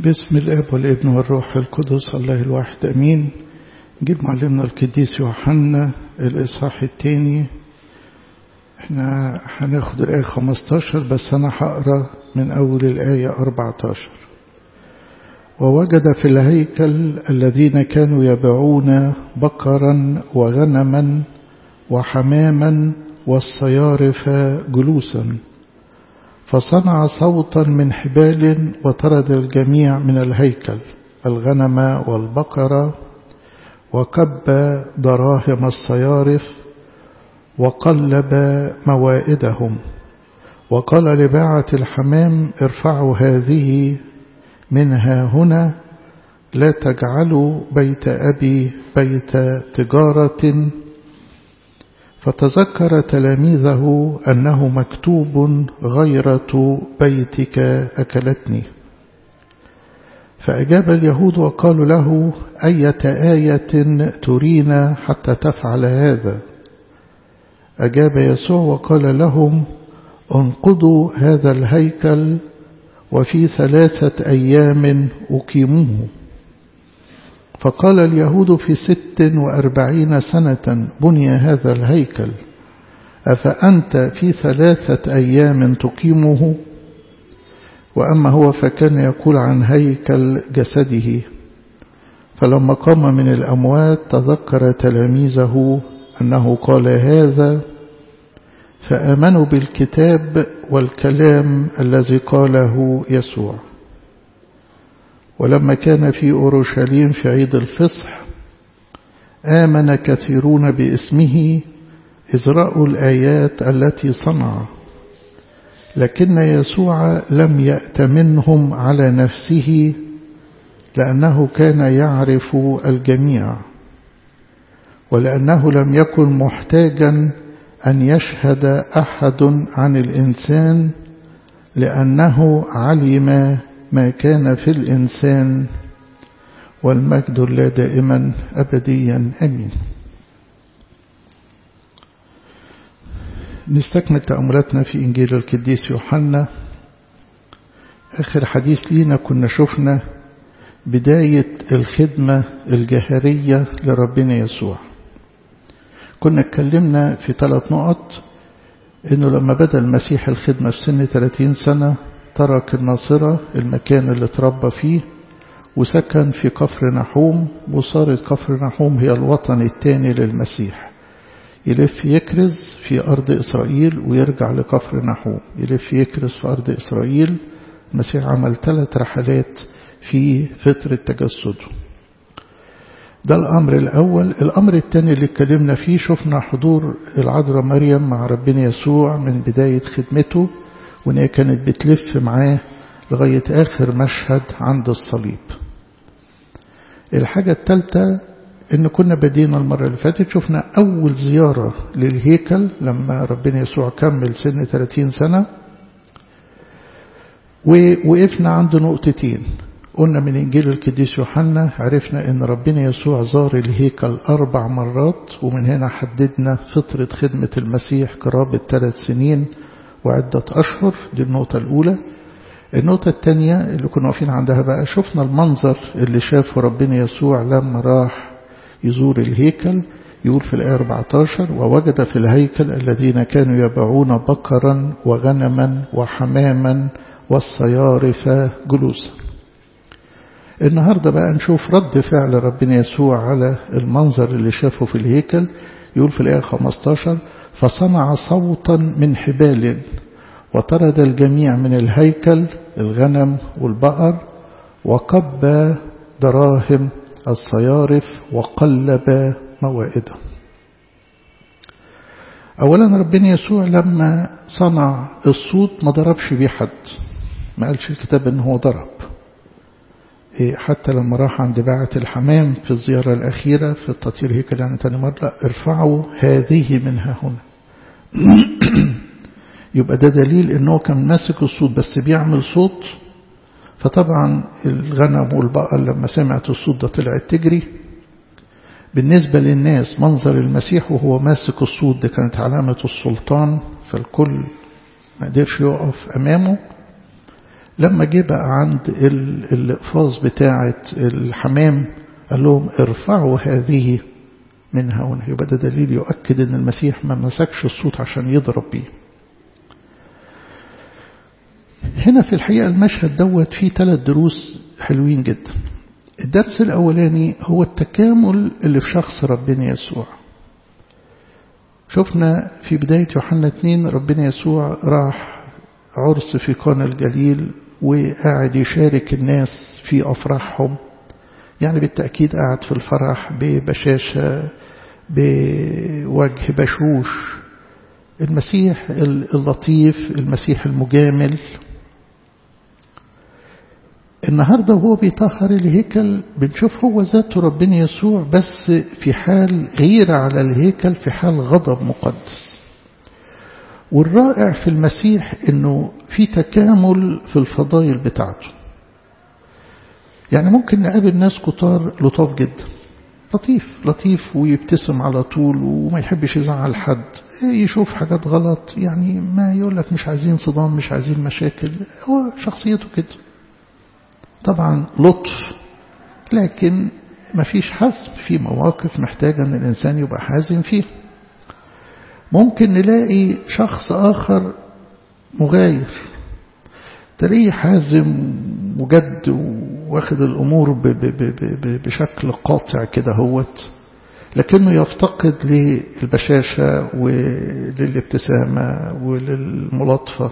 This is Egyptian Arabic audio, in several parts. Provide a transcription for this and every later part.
باسم الاب والابن والروح القدس الله الواحد امين نجيب معلمنا القديس يوحنا الاصحاح الثاني احنا هناخد الايه 15 بس انا هقرا من اول الايه 14 ووجد في الهيكل الذين كانوا يبيعون بقرا وغنما وحماما والصيارف جلوسا فصنع صوتا من حبال وطرد الجميع من الهيكل الغنم والبقر وكب دراهم الصيارف وقلب موائدهم وقال لباعة الحمام ارفعوا هذه منها هنا لا تجعلوا بيت أبي بيت تجارة فتذكر تلاميذه أنه مكتوب غيرة بيتك أكلتني فأجاب اليهود وقالوا له أية آية ترينا حتى تفعل هذا أجاب يسوع وقال لهم انقضوا هذا الهيكل وفي ثلاثة أيام أقيموه فقال اليهود في ست وأربعين سنة بني هذا الهيكل أفأنت في ثلاثة أيام تقيمه وأما هو فكان يقول عن هيكل جسده فلما قام من الأموات تذكر تلاميذه أنه قال هذا فآمنوا بالكتاب والكلام الذي قاله يسوع ولما كان في أورشليم في عيد الفصح آمن كثيرون باسمه إذ رأوا الآيات التي صنع لكن يسوع لم يأت منهم على نفسه لأنه كان يعرف الجميع ولأنه لم يكن محتاجا أن يشهد أحد عن الإنسان لأنه علم ما كان في الإنسان والمجد لا دائما أبديا أمين نستكمل تأملاتنا في إنجيل القديس يوحنا آخر حديث لينا كنا شفنا بداية الخدمة الجهرية لربنا يسوع كنا اتكلمنا في ثلاث نقط انه لما بدأ المسيح الخدمة في سن 30 سنة ترك الناصرة المكان اللي اتربى فيه وسكن في كفر نحوم وصارت كفر نحوم هي الوطن الثاني للمسيح يلف يكرز في أرض إسرائيل ويرجع لكفر نحوم يلف يكرز في أرض إسرائيل المسيح عمل ثلاث رحلات في فترة تجسده ده الأمر الأول الأمر الثاني اللي اتكلمنا فيه شفنا حضور العذراء مريم مع ربنا يسوع من بداية خدمته وإن هي كانت بتلف معاه لغاية آخر مشهد عند الصليب الحاجة الثالثة إن كنا بدينا المرة اللي فاتت شفنا أول زيارة للهيكل لما ربنا يسوع كمل سن 30 سنة ووقفنا عند نقطتين قلنا من إنجيل القديس يوحنا عرفنا إن ربنا يسوع زار الهيكل أربع مرات ومن هنا حددنا فترة خدمة المسيح قرابة ثلاث سنين وعدة أشهر دي النقطة الأولى النقطة الثانية اللي كنا واقفين عندها بقى شفنا المنظر اللي شافه ربنا يسوع لما راح يزور الهيكل يقول في الآية 14 ووجد في الهيكل الذين كانوا يبيعون بقرا وغنما وحماما والصيارف جلوسا النهاردة بقى نشوف رد فعل ربنا يسوع على المنظر اللي شافه في الهيكل يقول في الآية 15 فصنع صوتا من حبال وطرد الجميع من الهيكل الغنم والبقر وقب دراهم الصيارف وقلب موائده أولا ربنا يسوع لما صنع الصوت ما ضربش بيه حد ما قالش الكتاب ان هو ضرب حتى لما راح عند باعة الحمام في الزيارة الأخيرة في التطهير هيكل يعني تاني مرة ارفعوا هذه منها هنا يبقى ده دليل انه كان ماسك الصوت بس بيعمل صوت فطبعا الغنم والبقر لما سمعت الصوت ده طلعت تجري بالنسبة للناس منظر المسيح وهو ماسك الصوت ده كانت علامة السلطان فالكل ما قدرش يقف أمامه لما جه بقى عند الإقفاص بتاعة الحمام قال لهم ارفعوا هذه من هنا يبقى ده دليل يؤكد ان المسيح ما مسكش الصوت عشان يضرب بيه هنا في الحقيقة المشهد دوت فيه ثلاث دروس حلوين جدا الدرس الأولاني هو التكامل اللي في شخص ربنا يسوع شفنا في بداية يوحنا 2 ربنا يسوع راح عرس في قانا الجليل وقاعد يشارك الناس في أفراحهم يعني بالتأكيد قاعد في الفرح ببشاشة بوجه بشوش المسيح اللطيف المسيح المجامل النهاردة وهو بيطهر الهيكل بنشوف هو ذاته ربنا يسوع بس في حال غيرة على الهيكل في حال غضب مقدس والرائع في المسيح انه في تكامل في الفضائل بتاعته يعني ممكن نقابل ناس كتار لطاف جدا لطيف لطيف ويبتسم على طول وما يحبش يزعل حد يشوف حاجات غلط يعني ما يقول لك مش عايزين صدام مش عايزين مشاكل هو شخصيته كده طبعا لطف لكن ما فيش حزم في مواقف محتاجة أن الإنسان يبقى حازم فيها ممكن نلاقي شخص آخر مغاير تلاقيه حازم وجد واخد الأمور ب ب ب بشكل قاطع كده هوت لكنه يفتقد للبشاشة وللابتسامة وللملاطفة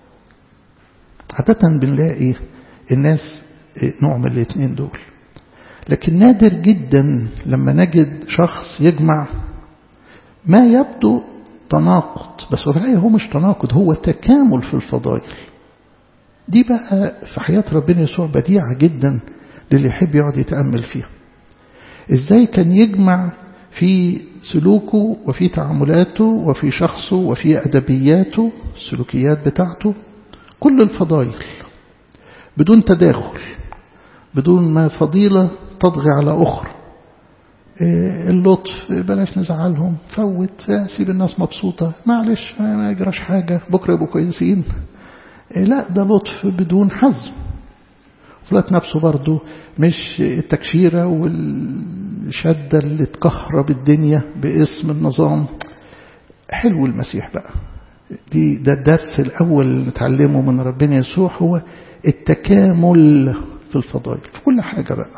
عادة بنلاقي الناس نوع من الاثنين دول لكن نادر جدا لما نجد شخص يجمع ما يبدو تناقض بس في الحقيقة هو مش تناقض هو تكامل في الفضائل دي بقى في حياة ربنا يسوع بديعة جدا للي يحب يقعد يتأمل فيها ازاي كان يجمع في سلوكه وفي تعاملاته وفي شخصه وفي أدبياته السلوكيات بتاعته كل الفضائل بدون تداخل بدون ما فضيلة تطغي على أخرى اللطف بلاش نزعلهم فوت سيب الناس مبسوطة معلش ما يجراش حاجة بكرة يبقوا كويسين لا ده لطف بدون حزم فلات نفسه برضه مش التكشيرة والشدة اللي تكهرب الدنيا باسم النظام حلو المسيح بقى دي ده الدرس الأول اللي نتعلمه من ربنا يسوع هو التكامل في الفضائل في كل حاجة بقى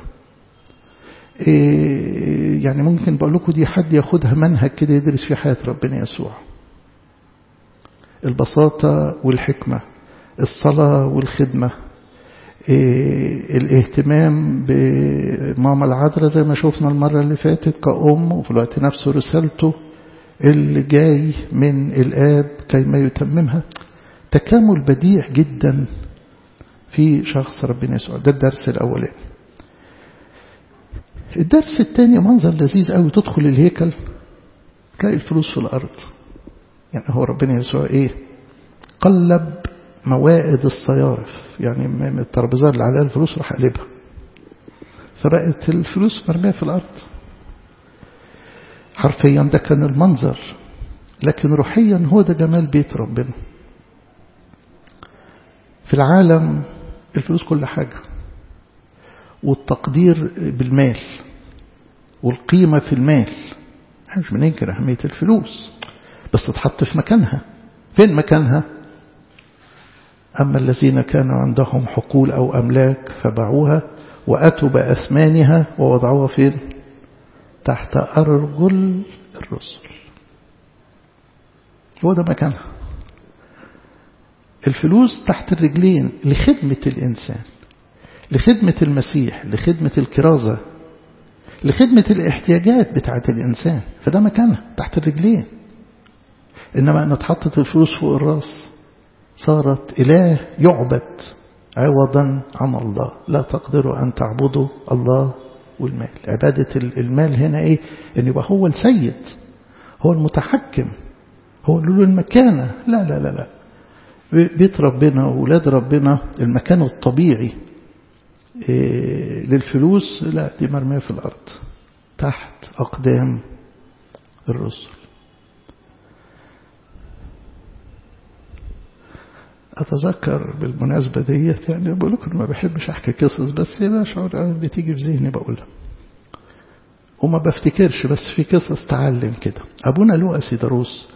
إيه يعني ممكن بقول لكم دي حد ياخدها منهج كده يدرس في حياة ربنا يسوع البساطة والحكمة الصلاة والخدمة إيه الاهتمام بماما العذراء زي ما شفنا المرة اللي فاتت كأم وفي الوقت نفسه رسالته اللي جاي من الآب كيما يتممها تكامل بديع جدا في شخص ربنا يسوع ده الدرس الأولاني الدرس الثاني منظر لذيذ قوي تدخل الهيكل تلاقي الفلوس في الأرض يعني هو ربنا يسوع إيه قلب موائد الصيارف يعني من الترابيزات اللي عليها الفلوس راح قلبها فبقت الفلوس مرمية في الأرض حرفيا ده كان المنظر لكن روحيا هو ده جمال بيت ربنا في العالم الفلوس كل حاجة والتقدير بالمال والقيمة في المال احنا مش بننكر أهمية الفلوس بس تتحط في مكانها فين مكانها أما الذين كانوا عندهم حقول أو أملاك فباعوها وأتوا بأثمانها ووضعوها فين تحت أرجل الرسل هو ده مكانها الفلوس تحت الرجلين لخدمة الإنسان لخدمة المسيح لخدمة الكرازة لخدمة الاحتياجات بتاعة الإنسان فده مكانها تحت الرجلين إنما أن اتحطت الفلوس فوق الراس صارت إله يعبد عوضا عن الله لا تقدروا أن تعبدوا الله والمال عبادة المال هنا إيه أن يبقى هو السيد هو المتحكم هو له المكانة لا لا لا لا بيت ربنا وولاد ربنا المكان الطبيعي إيه للفلوس لا دي مرمية في الأرض تحت أقدام الرسل أتذكر بالمناسبة ديت يعني بقول لكم ما بحبش أحكي قصص بس هي بشعر بتيجي في ذهني بقولها وما بفتكرش بس في قصص تعلم كده أبونا لوقا سيدروس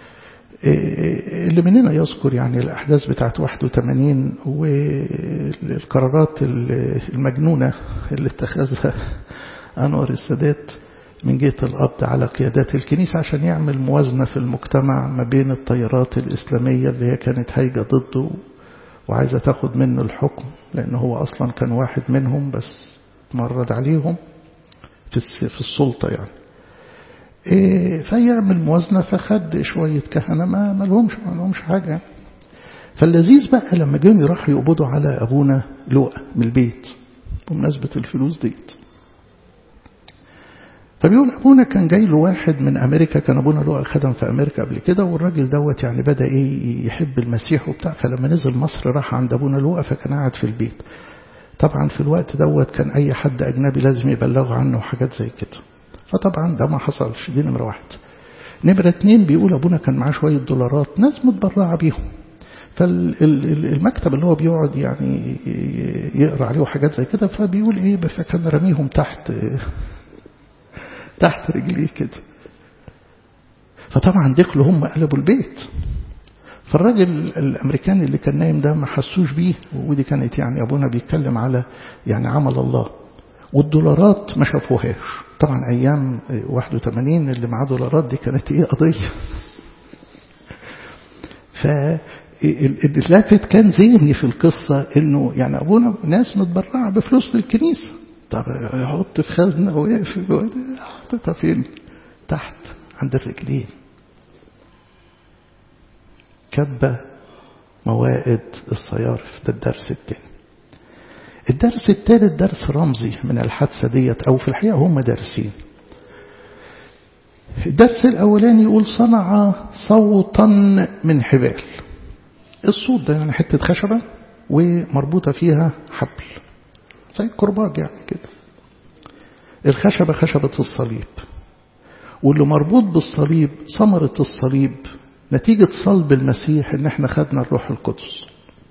اللي مننا يذكر يعني الأحداث بتاعت 81 والقرارات المجنونة اللي اتخذها أنور السادات من جهة القبض على قيادات الكنيسة عشان يعمل موازنة في المجتمع ما بين التيارات الإسلامية اللي هي كانت هايجة ضده وعايزة تاخد منه الحكم لأن هو أصلا كان واحد منهم بس مرد عليهم في في السلطة يعني إيه فيعمل موازنة فخد شوية كهنة ما ما لهمش ما لهمش حاجة فاللذيذ بقى لما جم راحوا يقبضوا على أبونا لوقا من البيت بمناسبة الفلوس ديت فبيقول أبونا كان جاي له واحد من أمريكا كان أبونا لوقا خدم في أمريكا قبل كده والراجل دوت يعني بدأ إيه يحب المسيح وبتاع فلما نزل مصر راح عند أبونا لوقا فكان قاعد في البيت طبعا في الوقت دوت كان أي حد أجنبي لازم يبلغوا عنه وحاجات زي كده فطبعا ده ما حصلش دي نمرة واحد نمرة اتنين بيقول أبونا كان معاه شوية دولارات ناس متبرعة بيهم فالمكتب اللي هو بيقعد يعني يقرأ عليه وحاجات زي كده فبيقول ايه فكان رميهم تحت تحت رجليه كده فطبعا دخلوا هم قلبوا البيت فالراجل الامريكاني اللي كان نايم ده ما حسوش بيه ودي كانت يعني ابونا بيتكلم على يعني عمل الله والدولارات ما شافوهاش طبعا ايام 81 اللي معاه دولارات دي كانت ايه قضيه فاللافت كان ذهني في القصه انه يعني ابونا ناس متبرعه بفلوس للكنيسه طب يحط في خزنه ويقفل حطيتها فين؟ تحت عند الرجلين كب موائد الصيارف ده الدرس الثاني الدرس الثالث درس رمزي من الحادثة ديت أو في الحقيقة هم درسين الدرس الأولاني يقول صنع صوتا من حبال الصوت ده يعني حتة خشبة ومربوطة فيها حبل زي الكرباج يعني كده الخشبة خشبة الصليب واللي مربوط بالصليب ثمرة الصليب نتيجة صلب المسيح ان احنا خدنا الروح القدس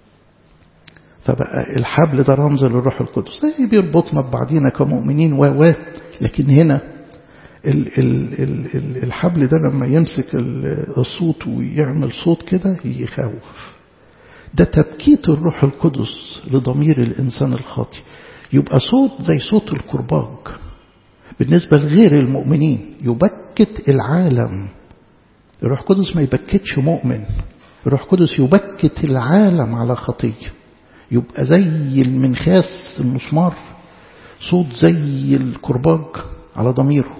فبقى الحبل ده رمز للروح القدس زي بيربطنا ببعضينا كمؤمنين و و لكن هنا ال ال ال ال الحبل ده لما يمسك الصوت ويعمل صوت كده يخوف ده تبكيت الروح القدس لضمير الإنسان الخاطئ يبقى صوت زي صوت الكرباج بالنسبة لغير المؤمنين يبكت العالم الروح القدس ما يبكتش مؤمن الروح القدس يبكت العالم على خطية يبقى زي المنخاس المسمار صوت زي الكرباج على ضميره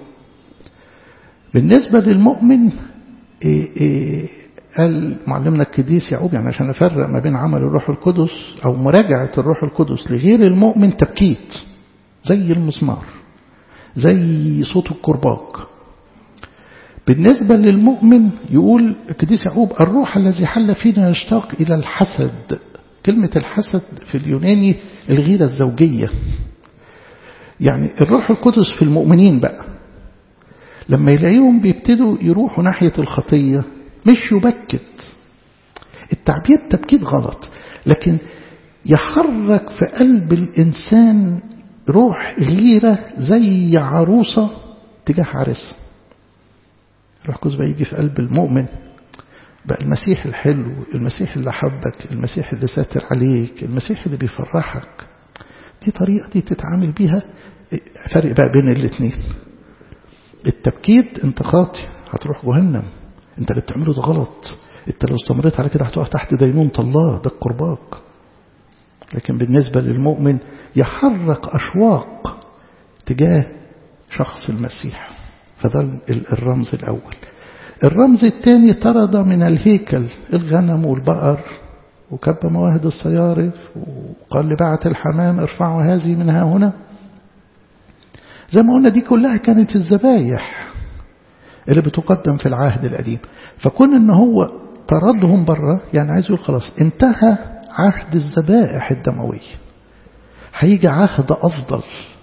بالنسبة للمؤمن إيه إيه قال معلمنا القديس يعقوب يعني عشان نفرق ما بين عمل الروح القدس أو مراجعة الروح القدس لغير المؤمن تبكيت زي المسمار زي صوت الكرباج بالنسبة للمؤمن يقول القديس يعقوب الروح الذي حل فينا يشتاق إلى الحسد كلمة الحسد في اليوناني الغيرة الزوجية يعني الروح القدس في المؤمنين بقى لما يلاقيهم بيبتدوا يروحوا ناحية الخطية مش يبكت التعبير تبكيت غلط لكن يحرك في قلب الإنسان روح غيرة زي عروسة تجاه عرسها الروح القدس بقى يجي في قلب المؤمن بقى المسيح الحلو المسيح اللي حبك المسيح اللي ساتر عليك المسيح اللي بيفرحك دي طريقة دي تتعامل بيها فرق بقى بين الاثنين التبكيت انت خاطي هتروح جهنم انت اللي بتعمله ده غلط انت لو استمريت على كده هتقع تحت دينونة الله ده القرباك لكن بالنسبة للمؤمن يحرك أشواق تجاه شخص المسيح فده الرمز الأول الرمز الثاني طرد من الهيكل الغنم والبقر وكب مواهد الصيارف وقال لبعت الحمام ارفعوا هذه منها هنا زي ما قلنا دي كلها كانت الذبايح اللي بتقدم في العهد القديم فكون ان هو طردهم بره يعني عايز يقول خلاص انتهى عهد الذبائح الدموية هيجي عهد أفضل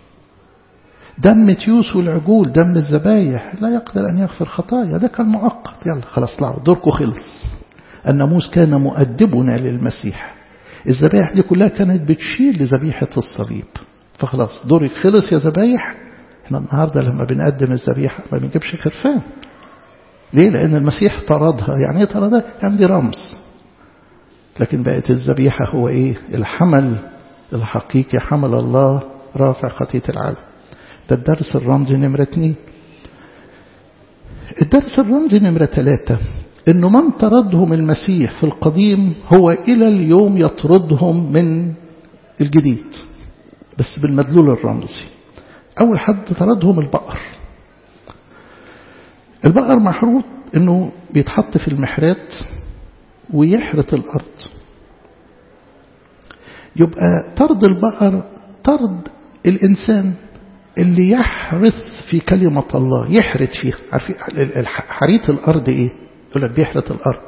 دم تيوس والعجول دم الذبايح لا يقدر أن يغفر خطايا ده كان مؤقت يلا خلاص طلعوا دوركم خلص الناموس كان مؤدبنا للمسيح الذبائح دي كلها كانت بتشير لذبيحة الصليب فخلاص دورك خلص يا ذبايح احنا النهاردة لما بنقدم الذبيحة ما بنجيبش خرفان ليه لأن المسيح طردها يعني ايه طردها يعني دي رمز لكن بقت الذبيحة هو ايه الحمل الحقيقي حمل الله رافع خطية العالم ده الدرس الرمزي نمرة اتنين الدرس الرمزي نمرة ثلاثة انه من طردهم المسيح في القديم هو الى اليوم يطردهم من الجديد بس بالمدلول الرمزي اول حد طردهم البقر البقر محروط انه بيتحط في المحرات ويحرث الارض يبقى طرد البقر طرد الانسان اللي يحرث في كلمة الله يحرث فيها عارفين حريث الارض ايه يقول لك بيحرث الارض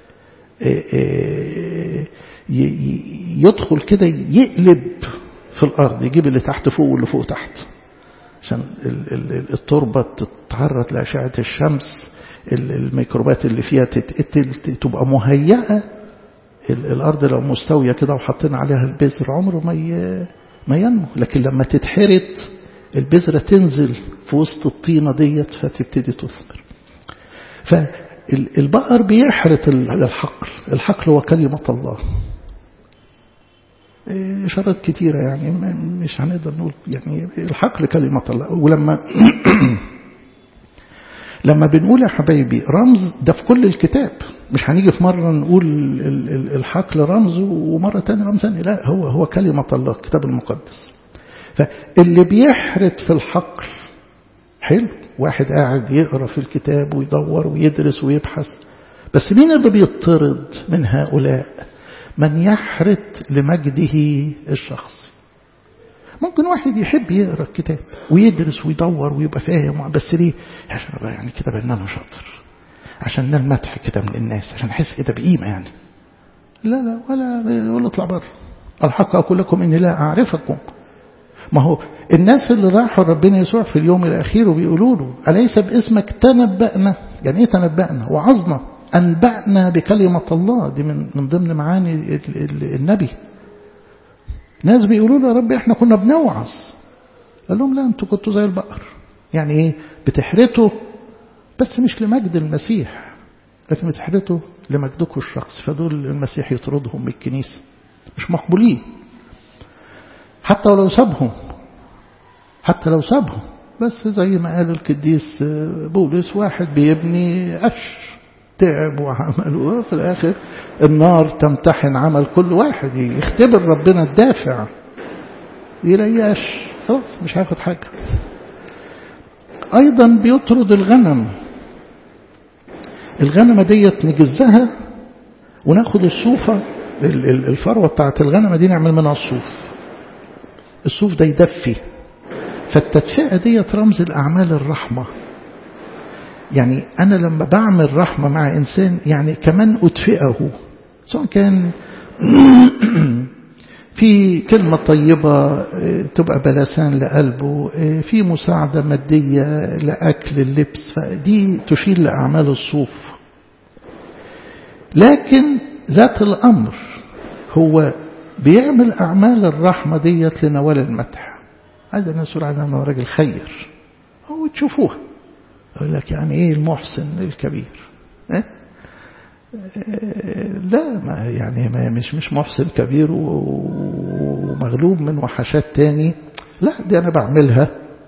يدخل كده يقلب في الارض يجيب اللي تحت فوق واللي فوق تحت عشان التربة تتعرض لأشعة الشمس الميكروبات اللي فيها تتقتل تبقى مهيئة الأرض لو مستوية كده وحطينا عليها البذر عمره ما ما ينمو لكن لما تتحرت البذرة تنزل في وسط الطينة ديت فتبتدي تثمر فالبقر بيحرت الحقل الحقل هو كلمة الله إشارات كتيرة يعني مش هنقدر نقول يعني الحقل كلمة الله ولما لما بنقول يا حبايبي رمز ده في كل الكتاب مش هنيجي في مرة نقول الحقل رمز ومرة تانية رمز ثاني لا هو هو كلمة الله الكتاب المقدس فاللي بيحرت في الحقل حلو واحد قاعد يقرأ في الكتاب ويدور ويدرس ويبحث بس مين اللي بيطرد من هؤلاء من يحرت لمجده الشخصي ممكن واحد يحب يقرأ الكتاب ويدرس ويدور ويبقى فاهم بس ليه عشان بقى يعني كده بان انا شاطر عشان نال مدح كده من الناس عشان احس كده بقيمه يعني لا لا ولا ولا اطلع بره الحق اقول لكم اني لا اعرفكم ما هو الناس اللي راحوا ربنا يسوع في اليوم الاخير وبيقولوا له اليس باسمك تنبأنا يعني ايه تنبأنا وعظنا أنبأنا بكلمة الله دي من من ضمن معاني النبي ناس بيقولوا له يا رب احنا كنا بنوعظ قال لهم لا انتوا كنتوا زي البقر يعني ايه بتحرتوا بس مش لمجد المسيح لكن بتحرتوا لمجدكم الشخص فدول المسيح يطردهم من الكنيسة مش مقبولين حتى ولو سابهم حتى لو سابهم بس زي ما قال القديس بولس واحد بيبني قش تعب وعمل وفي الآخر النار تمتحن عمل كل واحد يختبر ربنا الدافع يرياش خلاص مش هياخد حاجة أيضا بيطرد الغنم الغنمة ديت نجزها وناخد الصوفة الفروة بتاعت الغنمة دي نعمل منها الصوف الصوف ده يدفي فالتدفئة ديت رمز الأعمال الرحمة يعني أنا لما بعمل رحمة مع إنسان يعني كمان أدفئه سواء كان في كلمة طيبة تبقى بلسان لقلبه في مساعدة مادية لأكل اللبس فدي تشير لأعمال الصوف لكن ذات الأمر هو بيعمل أعمال الرحمة ديت لنوال المدح عايز الناس يقول عنه أنه راجل خير هو تشوفوها يقول لك يعني ايه المحسن الكبير إيه؟ لا ما يعني ما مش مش محسن كبير ومغلوب من وحشات تاني لا دي انا بعملها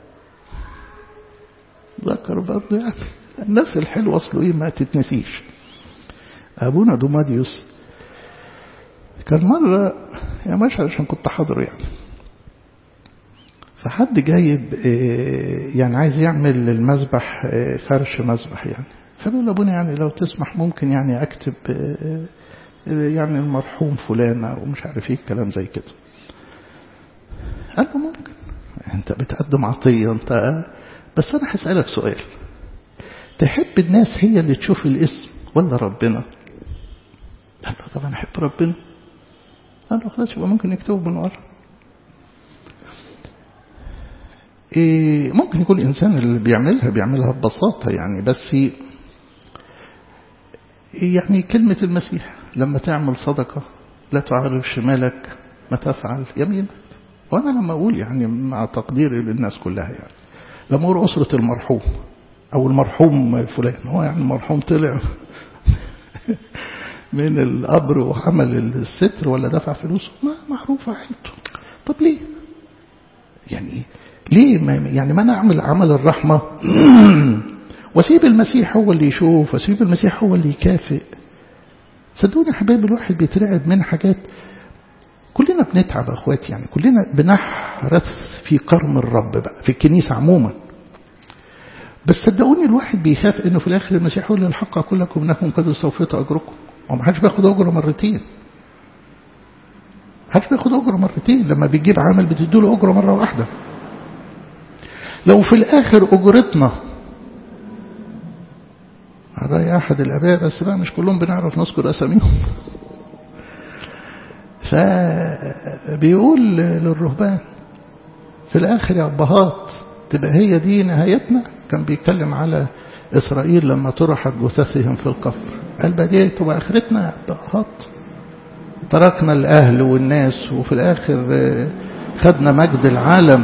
ذكر برضه يعني الناس الحلوه اصله ايه ما تتنسيش ابونا دوماديوس كان مره يا مش عشان كنت حاضر يعني فحد جايب يعني عايز يعمل المذبح فرش مذبح يعني فقال ابونا يعني لو تسمح ممكن يعني اكتب يعني المرحوم فلان ومش عارف ايه كلام زي كده قال له ممكن انت بتقدم عطيه انت بس انا هسالك سؤال تحب الناس هي اللي تشوف الاسم ولا ربنا قال له طبعا احب ربنا قال له خلاص يبقى ممكن نكتبه من ورا إيه ممكن يكون الإنسان اللي بيعملها بيعملها ببساطة يعني بس يعني كلمة المسيح لما تعمل صدقة لا تعرف شمالك ما تفعل يمينك وأنا لما أقول يعني مع تقديري للناس كلها يعني لما أقول أسرة المرحوم أو المرحوم فلان هو يعني المرحوم طلع من القبر وعمل الستر ولا دفع فلوسه ما معروفة حيلته طب ليه يعني ليه ما يعني ما نعمل عمل الرحمة وسيب المسيح هو اللي يشوف وسيب المسيح هو اللي يكافئ صدقوني يا حبايبي الواحد بيترعب من حاجات كلنا بنتعب يا اخواتي يعني كلنا بنحرث في كرم الرب بقى في الكنيسة عموما بس صدقوني الواحد بيخاف انه في الاخر المسيح يقول الحق اقول لكم انكم قد استوفيتوا اجركم وما حدش بياخد اجره مرتين ما حدش بياخد اجره مرتين لما بيجيب عمل بتدوا له اجره مره واحده لو في الاخر اجرتنا على رأي أحد الآباء بس بقى مش كلهم بنعرف نذكر أساميهم فبيقول للرهبان في الآخر يا أبهات تبقى هي دي نهايتنا كان بيتكلم على إسرائيل لما طرحت جثثهم في القفر قال بقى دي تبقى آخرتنا يا أبهات تركنا الأهل والناس وفي الآخر خدنا مجد العالم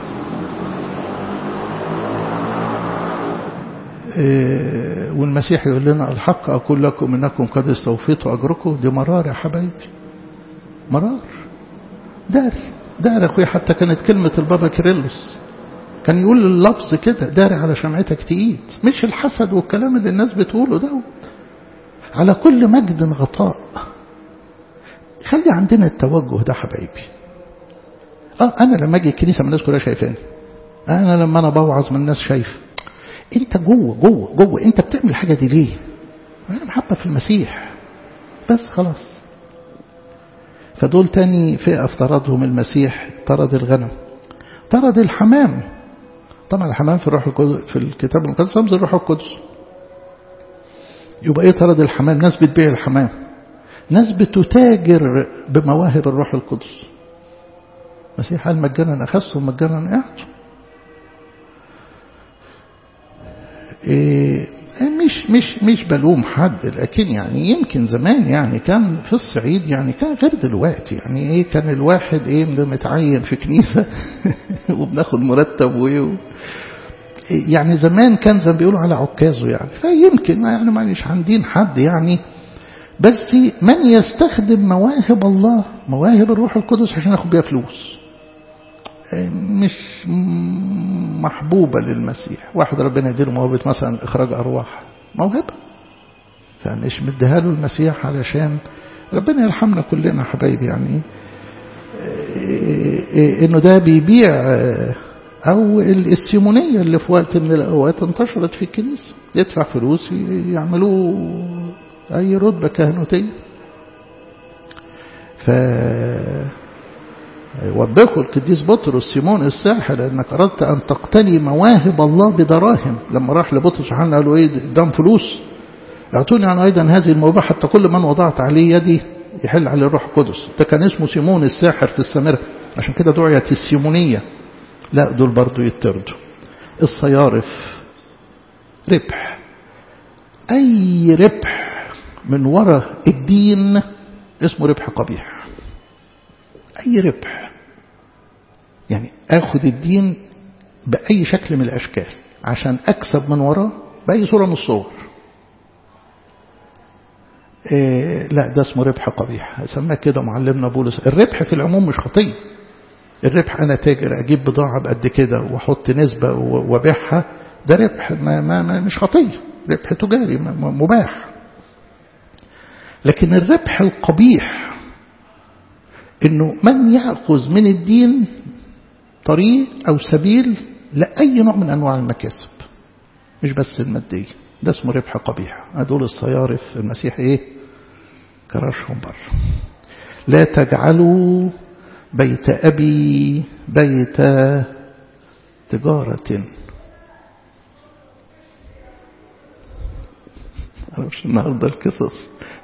والمسيح يقول لنا الحق أقول لكم إنكم قد استوفيتوا أجركم دي مرار يا حبايبي مرار داري داري أخوي حتى كانت كلمة البابا كيرلس كان يقول اللفظ كده داري على شمعتك تقيد مش الحسد والكلام اللي الناس بتقوله دوت على كل مجد غطاء خلي عندنا التوجه ده حبايبي اه انا لما اجي الكنيسه من الناس كلها شايفاني انا لما انا بوعظ من الناس شايف انت جوه جوه جوه انت بتعمل الحاجه دي ليه انا محبه في المسيح بس خلاص فدول تاني فئه افترضهم المسيح طرد الغنم طرد الحمام طبعا الحمام في الروح القدس في الكتاب المقدس رمز الروح القدس يبقى ايه طرد الحمام ناس بتبيع الحمام ناس بتتاجر بمواهب الروح القدس المسيح قال مجانا اخذتم مجانا اعطوا إيه مش مش مش بلوم حد لكن يعني يمكن زمان يعني كان في الصعيد يعني كان غير دلوقتي يعني ايه كان الواحد ايه متعين في كنيسه وبناخد مرتب وايه يعني زمان كان زي ما بيقولوا على عكازه يعني فيمكن يعني معلش عندين حد يعني بس من يستخدم مواهب الله مواهب الروح القدس عشان ياخد بيها فلوس مش محبوبة للمسيح واحد ربنا يديله موهبة مثلا إخراج أرواح موهبة فمش مديها له المسيح علشان ربنا يرحمنا كلنا حبايبي يعني إنه ده بيبيع أو السيمونية اللي في وقت من الأوقات انتشرت في الكنيسة يدفع فلوس يعملوه أي رتبة كهنوتية ف وبخوا القديس بطرس سيمون الساحر لأنك أردت أن تقتني مواهب الله بدراهم لما راح لبطرس يوحنا قال له إيه دام فلوس أعطوني أنا أيضا هذه الموهبة حتى كل من وضعت عليه يدي يحل عليه الروح القدس ده كان اسمه سيمون الساحر في السامرة عشان كده دعيت السيمونية لا دول برضو يتردوا الصيارف ربح أي ربح من وراء الدين اسمه ربح قبيح أي ربح يعني أخذ الدين بأي شكل من الأشكال عشان أكسب من وراه بأي صورة من الصور إيه لا ده اسمه ربح قبيح سماه كده معلمنا بولس الربح في العموم مش خطية الربح أنا تاجر أجيب بضاعة بقد كده وأحط نسبة وأبيعها ده ربح ما ما ما مش خطية ربح تجاري مباح لكن الربح القبيح انه من ياخذ من الدين طريق او سبيل لاي نوع من انواع المكاسب مش بس الماديه ده اسمه ربح قبيح هدول الصيارف المسيح ايه كرشهم بره لا تجعلوا بيت ابي بيت تجاره معرفش النهارده القصص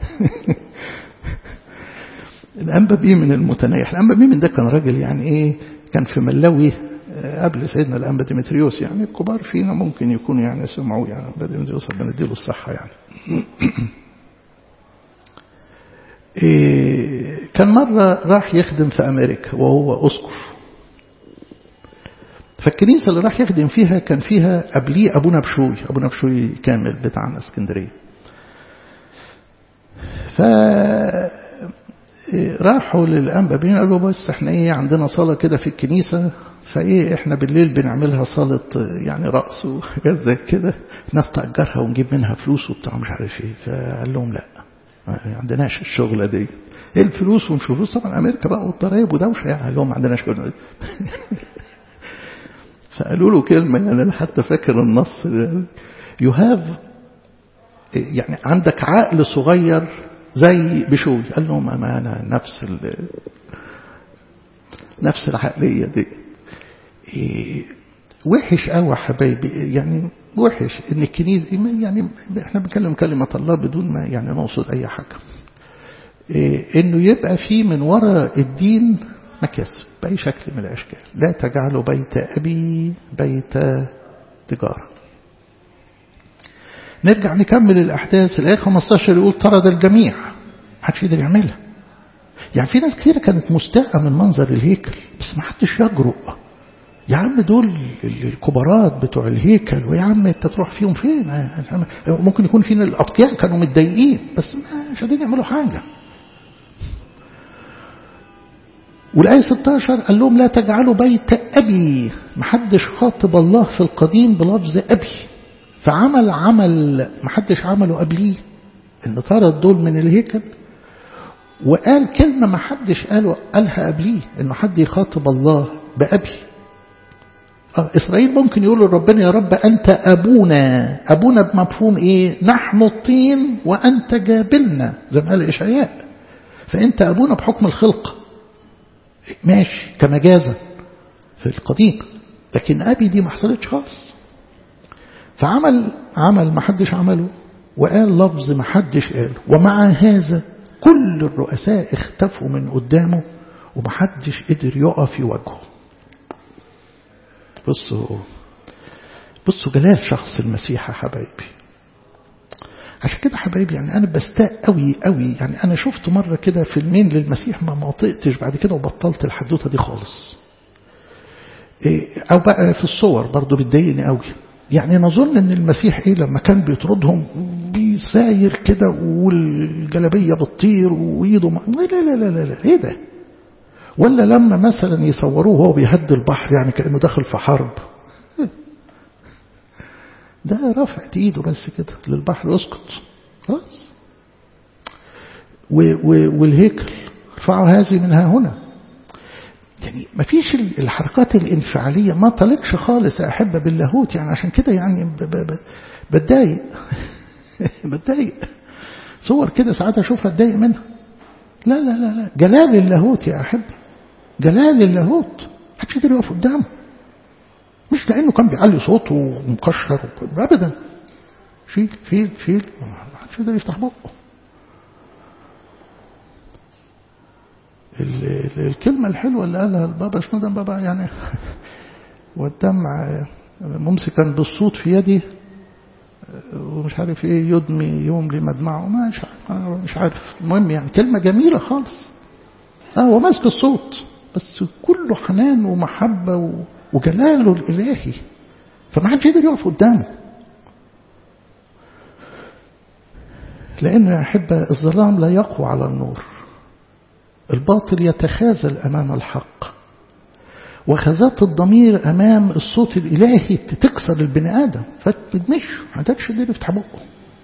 الأنبا بيه من المتنيح الأنبا بيه من ده كان راجل يعني إيه كان في ملوي قبل سيدنا الأنبا ديمتريوس يعني الكبار فينا ممكن يكونوا يعني سمعوا يعني أنبا ديمتريوس ربنا يديله الصحة يعني إيه كان مرة راح يخدم في أمريكا وهو أسقف فالكنيسة اللي راح يخدم فيها كان فيها قبليه أبونا بشوي أبونا بشوي كامل بتاعنا اسكندرية ف راحوا للأنبا بين قالوا بس احنا ايه عندنا صلاة كده في الكنيسة فايه احنا بالليل بنعملها صالة يعني رقص وحاجات زي كده ناس تأجرها ونجيب منها فلوس وبتاع مش عارف ايه فقال لهم لا ما عندناش الشغلة دي ايه الفلوس ومش فلوس طبعا امريكا بقى والضرايب ودوشه يعني قال لهم ما عندناش شغلة فقالوا له كلمة يعني أنا حتى فاكر النص يو هاف يعني عندك عقل صغير زي بشوي قال لهم ما أنا نفس ال نفس العقلية دي إيه وحش قوي يا حبايبي يعني وحش ان الكنيسة يعني احنا بنتكلم كلمة الله بدون ما يعني نقصد اي حاجة إيه انه يبقى في من وراء الدين مكاسب بأي شكل من الأشكال لا تجعلوا بيت أبي بيت تجارة نرجع نكمل الأحداث الآية 15 يقول طرد الجميع محدش يقدر يعملها يعني في ناس كثيرة كانت مستاءة من منظر الهيكل بس ما حدش يجرؤ يا عم دول الكبارات بتوع الهيكل ويا عم انت تروح فيهم فين ممكن يكون فينا الأتقياء كانوا متضايقين بس مش قادرين يعملوا حاجة والآية 16 قال لهم لا تجعلوا بيت أبي محدش خاطب الله في القديم بلفظ أبي فعمل عمل محدش عمله قبليه إن طرد دول من الهيكل وقال كلمة محدش قاله قالها قبليه إنه حد يخاطب الله بأبي آه إسرائيل ممكن يقولوا لربنا يا رب أنت أبونا أبونا بمفهوم إيه نحن الطين وأنت جابلنا زي ما قال إشعياء فأنت أبونا بحكم الخلقه ماشي كمجازا في القديم لكن أبي دي ما حصلتش خالص فعمل عمل ما حدش عمله وقال لفظ ما حدش قاله ومع هذا كل الرؤساء اختفوا من قدامه وما حدش قدر يقف يواجهه بصوا بصوا جلال شخص المسيح يا حبايبي عشان كده حبايبي يعني أنا بستاء قوي قوي يعني أنا شفت مرة كده فيلمين للمسيح ما منطقتش بعد كده وبطلت الحدوتة دي خالص إيه أو بقى في الصور برضو بتضايقني قوي يعني نظن ان المسيح ايه لما كان بيطردهم بيساير كده والجلبية بتطير وايده ما... لا لا لا لا لا ايه ده ولا لما مثلا يصوروه وهو بيهد البحر يعني كأنه داخل في حرب ده رفعت ايده بس كده للبحر اسكت خلاص والهيكل ارفعوا هذه منها هنا يعني ما فيش الحركات الانفعالية ما طلقش خالص يا أحبة باللاهوت يعني عشان كده يعني بتضايق بتضايق صور كده ساعات أشوفها اتضايق منها لا لا لا لا جلال اللاهوت يا أحبة جلال اللاهوت محدش يقدر يقف قدامه مش لأنه كان بيعلي صوته ومكشر أبدا شيل شيل شيل محدش يقدر يفتح بقه الكلمة الحلوة اللي قالها البابا شنودن بابا يعني والدمع ممسكا بالصوت في يدي ومش عارف ايه يدمي يملي مدمعه مش عارف, مش عارف المهم يعني كلمة جميلة خالص اه هو ماسك الصوت بس كله حنان ومحبة وجلاله الإلهي فما حدش يقدر يقف قدامه لأنه يا أحبة الظلام لا يقوى على النور الباطل يتخاذل أمام الحق وخزات الضمير أمام الصوت الإلهي تكسر البني آدم فتدمش ما قدرش يقدر يفتح بقه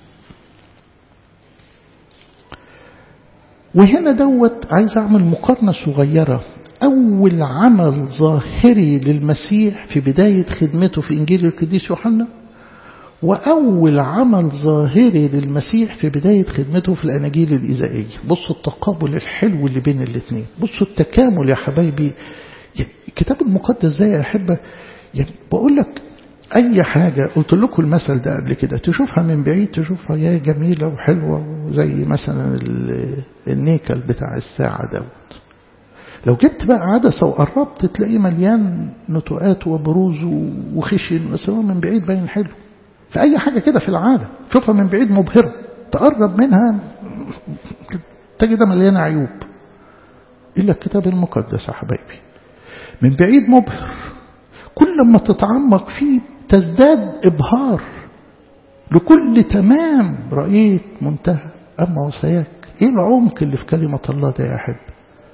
وهنا دوت عايز أعمل مقارنة صغيرة أول عمل ظاهري للمسيح في بداية خدمته في إنجيل القديس يوحنا وأول عمل ظاهري للمسيح في بداية خدمته في الأناجيل الإزائية بصوا التقابل الحلو اللي بين الاثنين بصوا التكامل يا حبايبي يعني الكتاب المقدس ده يا أحبة يعني بقول لك أي حاجة قلت لكم المثل ده قبل كده تشوفها من بعيد تشوفها يا جميلة وحلوة زي مثلا النيكل بتاع الساعة دوت لو جبت بقى عدسة وقربت تلاقيه مليان نتوءات وبروز وخشن بس هو من بعيد باين حلو في أي حاجة كده في العالم تشوفها من بعيد مبهرة تقرب منها تجدها مليانة عيوب إلا الكتاب المقدس يا حبايبي من بعيد مبهر كل ما تتعمق فيه تزداد إبهار لكل تمام رأيت منتهى أما وسياك إيه العمق اللي في كلمة الله ده يا أحب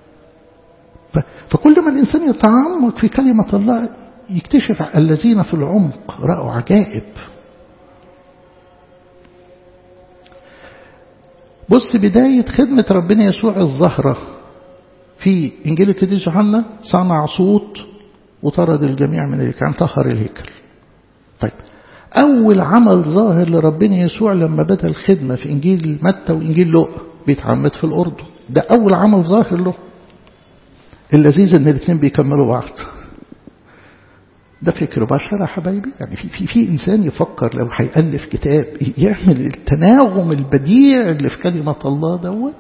فكل ما الإنسان يتعمق في كلمة الله يكتشف الذين في العمق رأوا عجائب بص بداية خدمة ربنا يسوع الظهرة في إنجيل القديس يوحنا صنع صوت وطرد الجميع من الهيكل يعني طهر الهيكل طيب أول عمل ظاهر لربنا يسوع لما بدأ الخدمة في إنجيل متى وإنجيل لوقا بيتعمد في الأردن ده أول عمل ظاهر له اللذيذ إن الاثنين بيكملوا بعض ده فكر بشر يا حبايبي يعني في في في انسان يفكر لو هيالف كتاب يعمل التناغم البديع اللي في كلمه الله دوت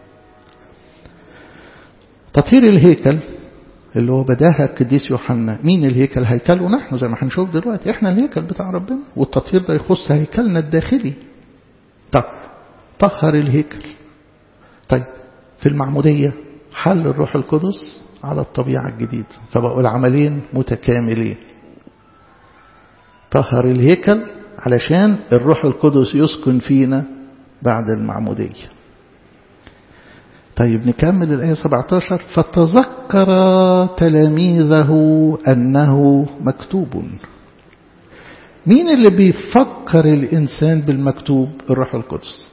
تطهير الهيكل اللي هو بداها القديس يوحنا مين الهيكل هيكله نحن زي ما هنشوف دلوقتي احنا الهيكل بتاع ربنا والتطهير ده يخص هيكلنا الداخلي طب طهر الهيكل طيب في المعمودية حل الروح القدس على الطبيعة الجديدة فبقوا العملين متكاملين طهر الهيكل علشان الروح القدس يسكن فينا بعد المعمودية طيب نكمل الآية 17 فتذكر تلاميذه أنه مكتوب مين اللي بيفكر الإنسان بالمكتوب الروح القدس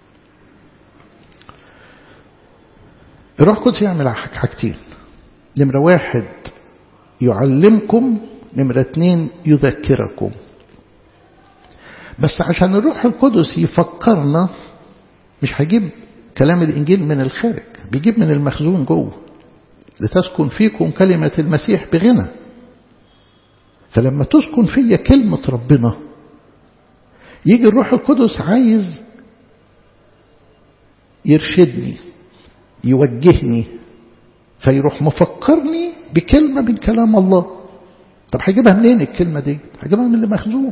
الروح القدس يعمل حاجتين نمرة واحد يعلمكم نمرة اتنين يذكركم بس عشان الروح القدس يفكرنا مش هيجيب كلام الإنجيل من الخارج بيجيب من المخزون جوه لتسكن فيكم كلمة المسيح بغنى فلما تسكن فيا كلمة ربنا يجي الروح القدس عايز يرشدني يوجهني فيروح مفكرني بكلمة من كلام الله طب هجيبها منين الكلمة دي هجيبها من اللي مخزون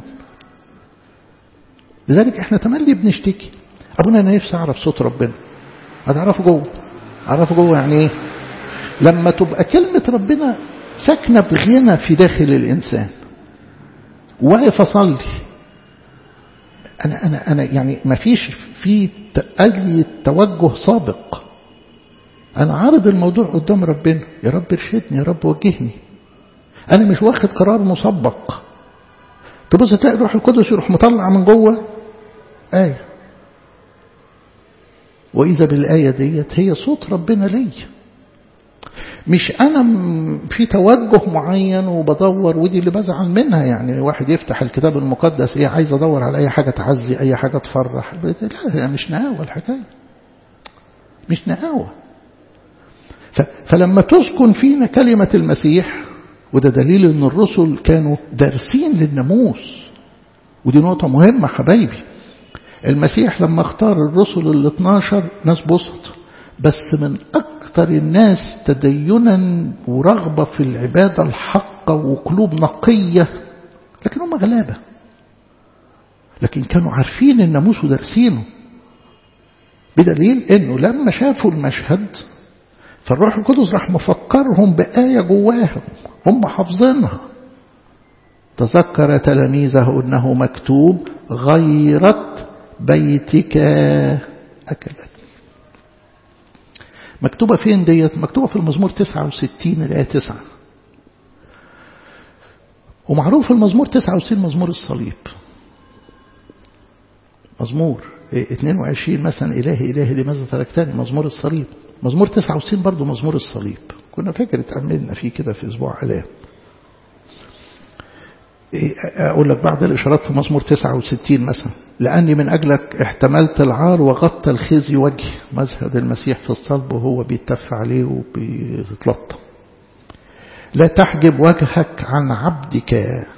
لذلك احنا تملي بنشتكي ابونا انا نفسي اعرف صوت ربنا هتعرفه جوه اعرفه جوه يعني ايه لما تبقى كلمة ربنا ساكنة بغنى في داخل الإنسان واقف أصلي أنا أنا أنا يعني ما فيش في أي توجه سابق أنا عارض الموضوع قدام ربنا يا رب ارشدني يا رب وجهني أنا مش واخد قرار مسبق تبص تلاقي الروح القدس يروح مطلع من جوه آية وإذا بالآية ديت هي صوت ربنا لي مش أنا في توجه معين وبدور ودي اللي بزعل منها يعني واحد يفتح الكتاب المقدس إيه عايز أدور على أي حاجة تعزي أي حاجة تفرح لا مش نقاوة الحكاية مش نقاوة فلما تسكن فينا كلمة المسيح وده دليل ان الرسل كانوا دارسين للناموس ودي نقطة مهمة حبايبي المسيح لما اختار الرسل ال 12 ناس بسط بس من أكثر الناس تدينا ورغبة في العبادة الحقة وقلوب نقية لكن هم غلابة لكن كانوا عارفين الناموس ودارسينه بدليل انه لما شافوا المشهد فالروح القدس راح مفكرهم بآية جواهم هم حافظينها تذكر تلاميذه أنه مكتوب غيرت بيتك أكلت مكتوبة فين ديت مكتوبة في المزمور 69 الآية 9 ومعروف المزمور 69 مزمور الصليب مزمور 22 مثلا إلهي إلهي لماذا تركتني مزمور الصليب مزمور 69 برضه مزمور الصليب كنا فاكر اتأملنا فيه كده في أسبوع ألام أقول لك بعض الإشارات في مزمور 69 مثلا لأني من أجلك احتملت العار وغطى الخزي وجهي مزهد المسيح في الصلب وهو بيتف عليه وبيتلطم لا تحجب وجهك عن عبدك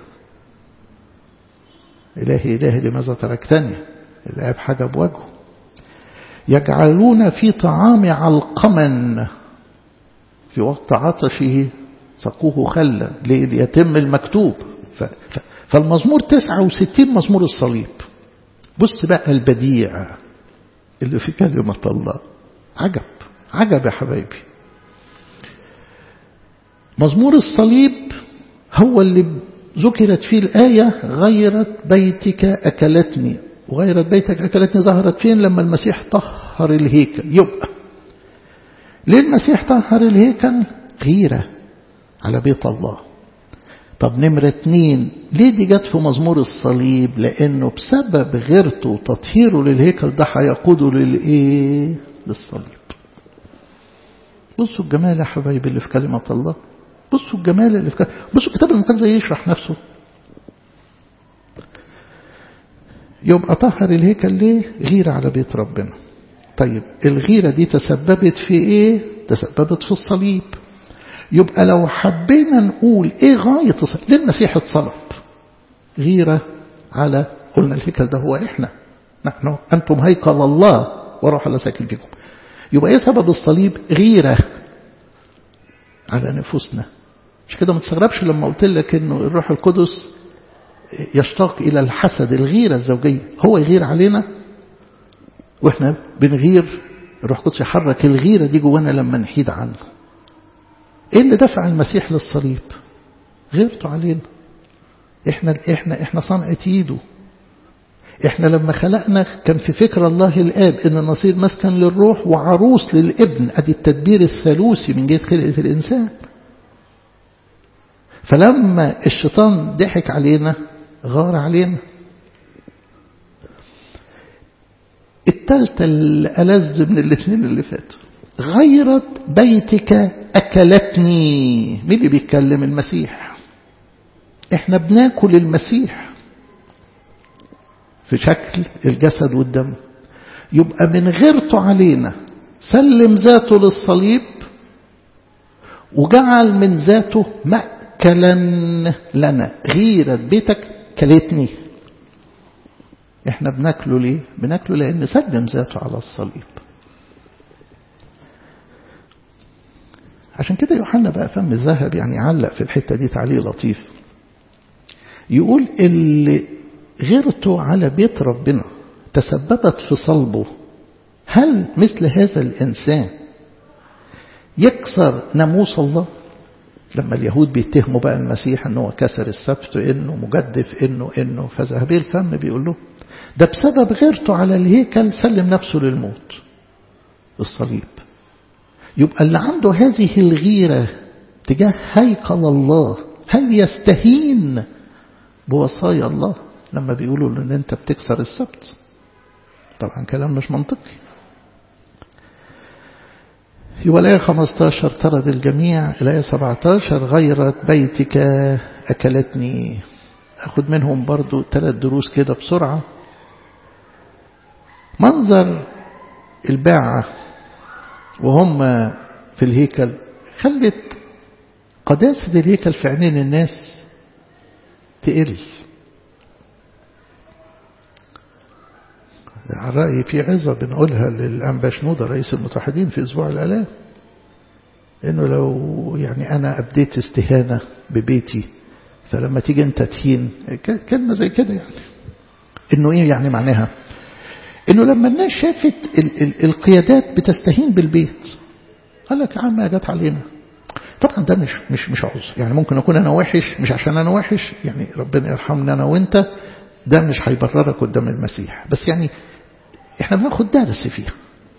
إلهي إلهي لماذا تركتني الآب حجب وجهه يجعلون في طعام علقما في وقت عطشه سقوه خلا ليتم المكتوب فالمزمور 69 مزمور الصليب بص بقى البديع اللي في كلمة الله عجب عجب يا حبايبي مزمور الصليب هو اللي ذكرت فيه الآية غيرت بيتك أكلتني وغيرت بيتك أكلتني ظهرت فين لما المسيح طهر الهيكل يبقى ليه المسيح طهر الهيكل غيرة على بيت الله طب نمرة اتنين ليه دي جت في مزمور الصليب لأنه بسبب غيرته وتطهيره للهيكل ده هيقوده للإيه للصليب بصوا الجمال يا حبايبي اللي في كلمة الله بصوا الجمال اللي في كلمة بصوا الكتاب المقدس زي يشرح نفسه يبقى طهر الهيكل ليه غيرة على بيت ربنا طيب الغيرة دي تسببت في ايه تسببت في الصليب يبقى لو حبينا نقول ايه غاية الصليب ليه المسيح اتصلب غيرة على قلنا الهيكل ده هو احنا نحن انتم هيكل الله وروح الله ساكن فيكم يبقى ايه سبب الصليب غيرة على نفوسنا مش كده ما تستغربش لما قلت لك انه الروح القدس يشتاق الى الحسد الغيرة الزوجية هو يغير علينا واحنا بنغير الروح القدس يحرك الغيرة دي جوانا لما نحيد عنه ايه اللي دفع المسيح للصليب غيرته علينا احنا احنا احنا صنعة ايده احنا لما خلقنا كان في فكر الله الاب ان نصير مسكن للروح وعروس للابن ادي التدبير الثالوثي من جهه خلقه الانسان فلما الشيطان ضحك علينا غار علينا التالتة الألذ من الاثنين اللي فاتوا غيرت بيتك أكلتني مين اللي بيتكلم المسيح احنا بناكل المسيح في شكل الجسد والدم يبقى من غيرته علينا سلم ذاته للصليب وجعل من ذاته مأكلا لنا غيرة بيتك كلتني احنا بناكله ليه بناكله لان سلم ذاته على الصليب عشان كده يوحنا بقى فم الذهب يعني علق في الحتة دي تعليق لطيف يقول اللي غيرته على بيت ربنا تسببت في صلبه هل مثل هذا الإنسان يكسر ناموس الله لما اليهود بيتهموا بقى المسيح انه كسر السبت انه مجدف انه انه فذهبي الفم بيقول له ده بسبب غيرته على الهيكل سلم نفسه للموت الصليب يبقى اللي عنده هذه الغيرة تجاه هيكل الله هل يستهين بوصايا الله لما بيقولوا له ان انت بتكسر السبت طبعا كلام مش منطقي يبقى الآية 15 طرد الجميع الآية 17 غيرت بيتك أكلتني أخذ منهم برضو ثلاث دروس كده بسرعة منظر الباعة وهم في الهيكل خلت قداسة الهيكل في عينين الناس تقل على رأيي في عظة بنقولها للأنبا شنودة رئيس المتحدين في أسبوع الآلاف إنه لو يعني أنا أبديت استهانة ببيتي فلما تيجي أنت تهين كلمة زي كده يعني إنه إيه يعني معناها إنه لما الناس شافت ال ال القيادات بتستهين بالبيت قال لك يا عم جت علينا طبعا ده مش مش مش عذر يعني ممكن أكون أنا وحش مش عشان أنا وحش يعني ربنا يرحمنا أنا وأنت ده مش هيبررك قدام المسيح بس يعني احنا بناخد درس فيها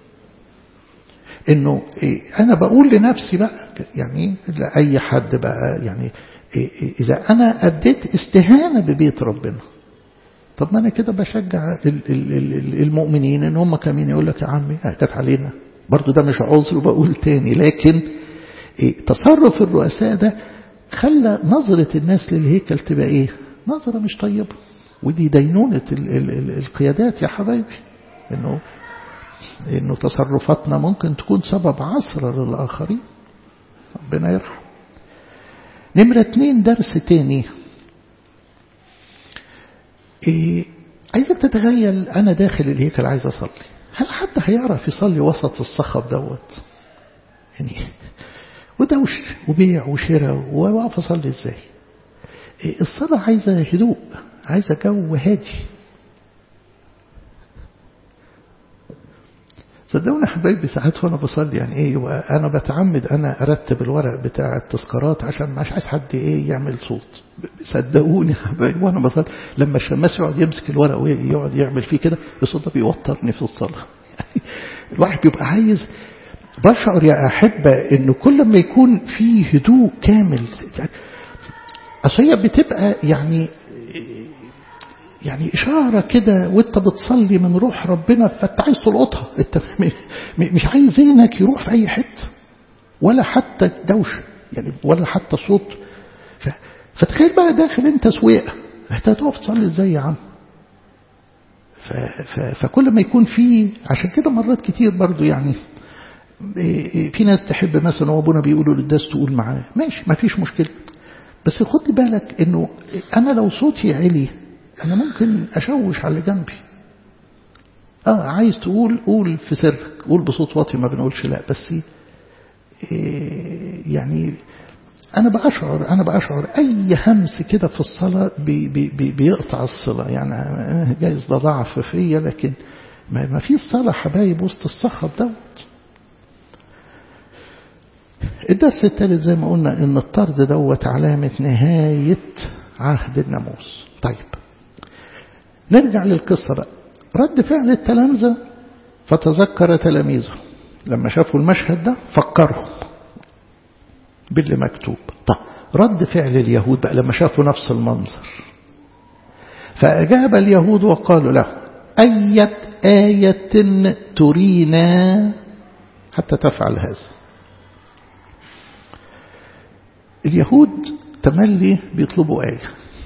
انه إيه انا بقول لنفسي بقى يعني لاي حد بقى يعني إيه اذا انا اديت استهانه ببيت ربنا طب ما انا كده بشجع المؤمنين ان هم كمان يقول لك يا عمي جت علينا برضو ده مش عذر وبقول تاني لكن إيه تصرف الرؤساء ده خلى نظرة الناس للهيكل تبقى ايه نظرة مش طيبة ودي دينونة ال ال ال القيادات يا حبايبي انه انه تصرفاتنا ممكن تكون سبب عصر للآخرين ربنا يرحم نمرة اتنين درس تاني إيه عايزك تتخيل أنا داخل الهيكل عايز أصلي هل حد هيعرف يصلي وسط الصخب دوت يعني ودوش وبيع وشراء واقف أصلي إزاي إيه الصلاة عايزة هدوء عايزة جو هادي صدقوني حبايبي ساعات وانا بصلي يعني ايه انا بتعمد انا ارتب الورق بتاع التذكارات عشان مش عايز حد ايه يعمل صوت صدقوني حبايبي وانا بصلي لما الشماس يقعد يمسك الورق ويقعد يعمل فيه كده الصوت ده بيوترني في الصلاه الواحد بيبقى عايز بشعر يا احبه انه كل ما يكون في هدوء كامل اصل هي بتبقى يعني يعني إشارة كده وانت بتصلي من روح ربنا فانت عايز تلقطها انت مش عايز ذهنك يروح في أي حتة ولا حتى دوشة يعني ولا حتى صوت ف... فتخيل بقى داخل انت سويقة انت هتقف تصلي ازاي يا عم ف... ف... فكل ما يكون في عشان كده مرات كتير برضو يعني في ناس تحب مثلا وابونا بيقولوا للداس تقول معاه ماشي ما فيش مشكلة بس خد بالك انه انا لو صوتي عالي أنا ممكن أشوش على اللي جنبي آه عايز تقول قول في سرك قول بصوت واطي ما بنقولش لا بس إيه يعني أنا بأشعر أنا بأشعر أي همس كده في الصلاة بي بي بي بيقطع الصلاة يعني جايز ده ضعف فيا لكن ما, ما في الصلاة حبايب وسط الصخب دوت الدرس الثالث زي ما قلنا ان الطرد دوت علامة نهاية عهد الناموس طيب نرجع للقصة بقى رد فعل التلامذة فتذكر تلاميذه لما شافوا المشهد ده فكرهم باللي مكتوب طب رد فعل اليهود بقى لما شافوا نفس المنظر فأجاب اليهود وقالوا له أية آية ترينا حتى تفعل هذا اليهود تملي بيطلبوا آية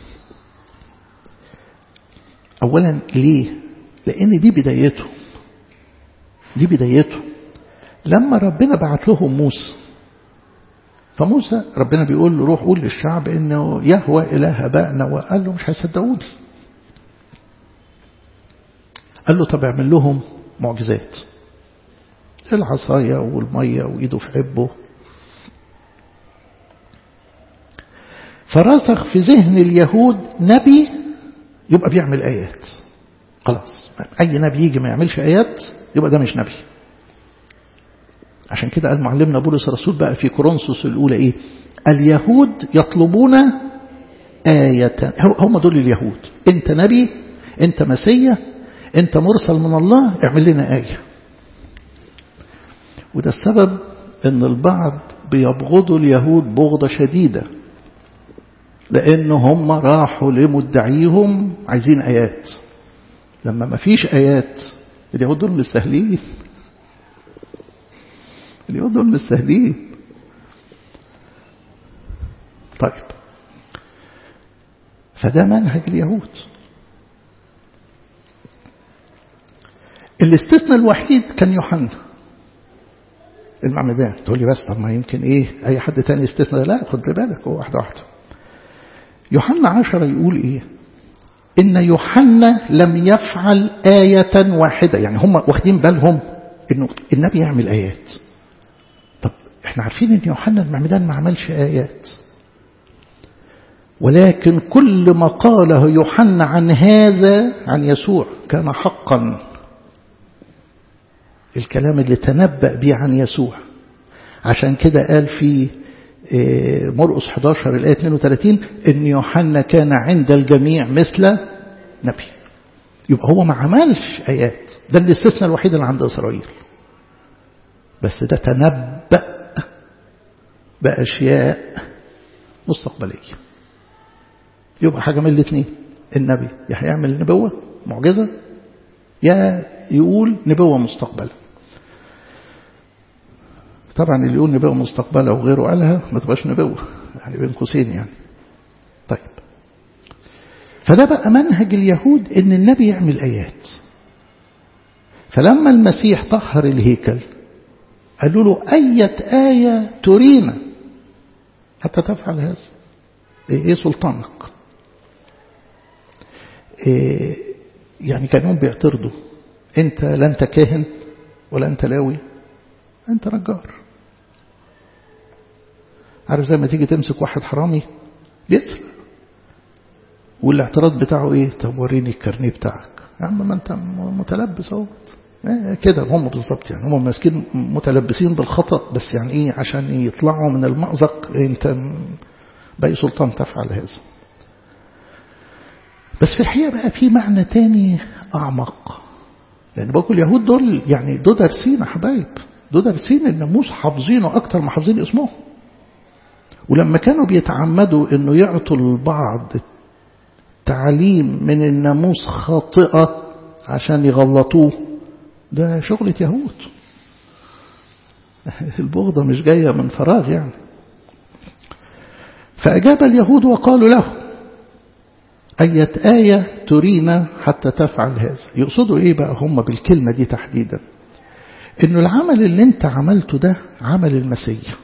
أولا ليه لأن دي بدايته دي بدايته لما ربنا بعت لهم موسى فموسى ربنا بيقول له روح قول للشعب انه يهوى اله ابائنا وقال له مش هيصدقوني قال له طب اعمل لهم معجزات العصاية والمية وإيده في عبه فرسخ في ذهن اليهود نبي يبقى بيعمل آيات خلاص أي نبي يجي ما يعملش آيات يبقى ده مش نبي عشان كده قال معلمنا بولس الرسول بقى في كورنثوس الأولى إيه اليهود يطلبون آية هم دول اليهود أنت نبي أنت مسيا أنت مرسل من الله اعمل لنا آية وده السبب أن البعض بيبغضوا اليهود بغضة شديدة لأن هم راحوا لمدعيهم عايزين آيات لما ما فيش آيات اليهود دول مش سهلين اليهود دول مش سهلين طيب فده منهج اليهود الاستثناء الوحيد كان يوحنا المعمدان تقول لي بس طب ما يمكن ايه اي حد تاني يستثنى لا خد بالك هو واحده واحده يوحنا عشرة يقول ايه ان يوحنا لم يفعل آية واحدة يعني هم واخدين بالهم انه النبي يعمل آيات طب احنا عارفين ان يوحنا المعمدان ما عملش آيات ولكن كل ما قاله يوحنا عن هذا عن يسوع كان حقا الكلام اللي تنبأ به عن يسوع عشان كده قال في مرقس 11 الآية 32 إن يوحنا كان عند الجميع مثل نبي يبقى هو ما عملش آيات ده الاستثناء الوحيد اللي عند إسرائيل بس ده تنبأ بأشياء مستقبلية يبقى حاجة من الاثنين النبي يا هيعمل نبوة معجزة يا يقول نبوة مستقبلة طبعا اللي يقول نبوة مستقبلة وغيره قالها ما تبقاش نبوة يعني بين قوسين يعني طيب فده بقى منهج اليهود ان النبي يعمل ايات فلما المسيح طهر الهيكل قالوا له أية آية ترينا حتى تفعل هذا ايه سلطانك إيه يعني كانوا بيعترضوا انت لا انت كاهن ولا انت لاوي انت نجار عارف زي ما تيجي تمسك واحد حرامي بيسرق والاعتراض بتاعه ايه طب وريني الكارنيه بتاعك يا عم ما انت متلبس اهوت كده هم بالظبط يعني هم ماسكين متلبسين بالخطأ بس يعني ايه عشان يطلعوا من المأزق انت بأي سلطان تفعل هذا بس في الحقيقة بقى في معنى تاني أعمق لأن بقول اليهود دول يعني دول دارسين يا حبايب دول دارسين الناموس حافظينه أكتر ما حافظين اسمه ولما كانوا بيتعمدوا انه يعطوا البعض تعليم من الناموس خاطئة عشان يغلطوه ده شغلة يهود البغضة مش جاية من فراغ يعني فأجاب اليهود وقالوا له أية آية ترينا حتى تفعل هذا يقصدوا إيه بقى هم بالكلمة دي تحديدا إنه العمل اللي انت عملته ده عمل المسيح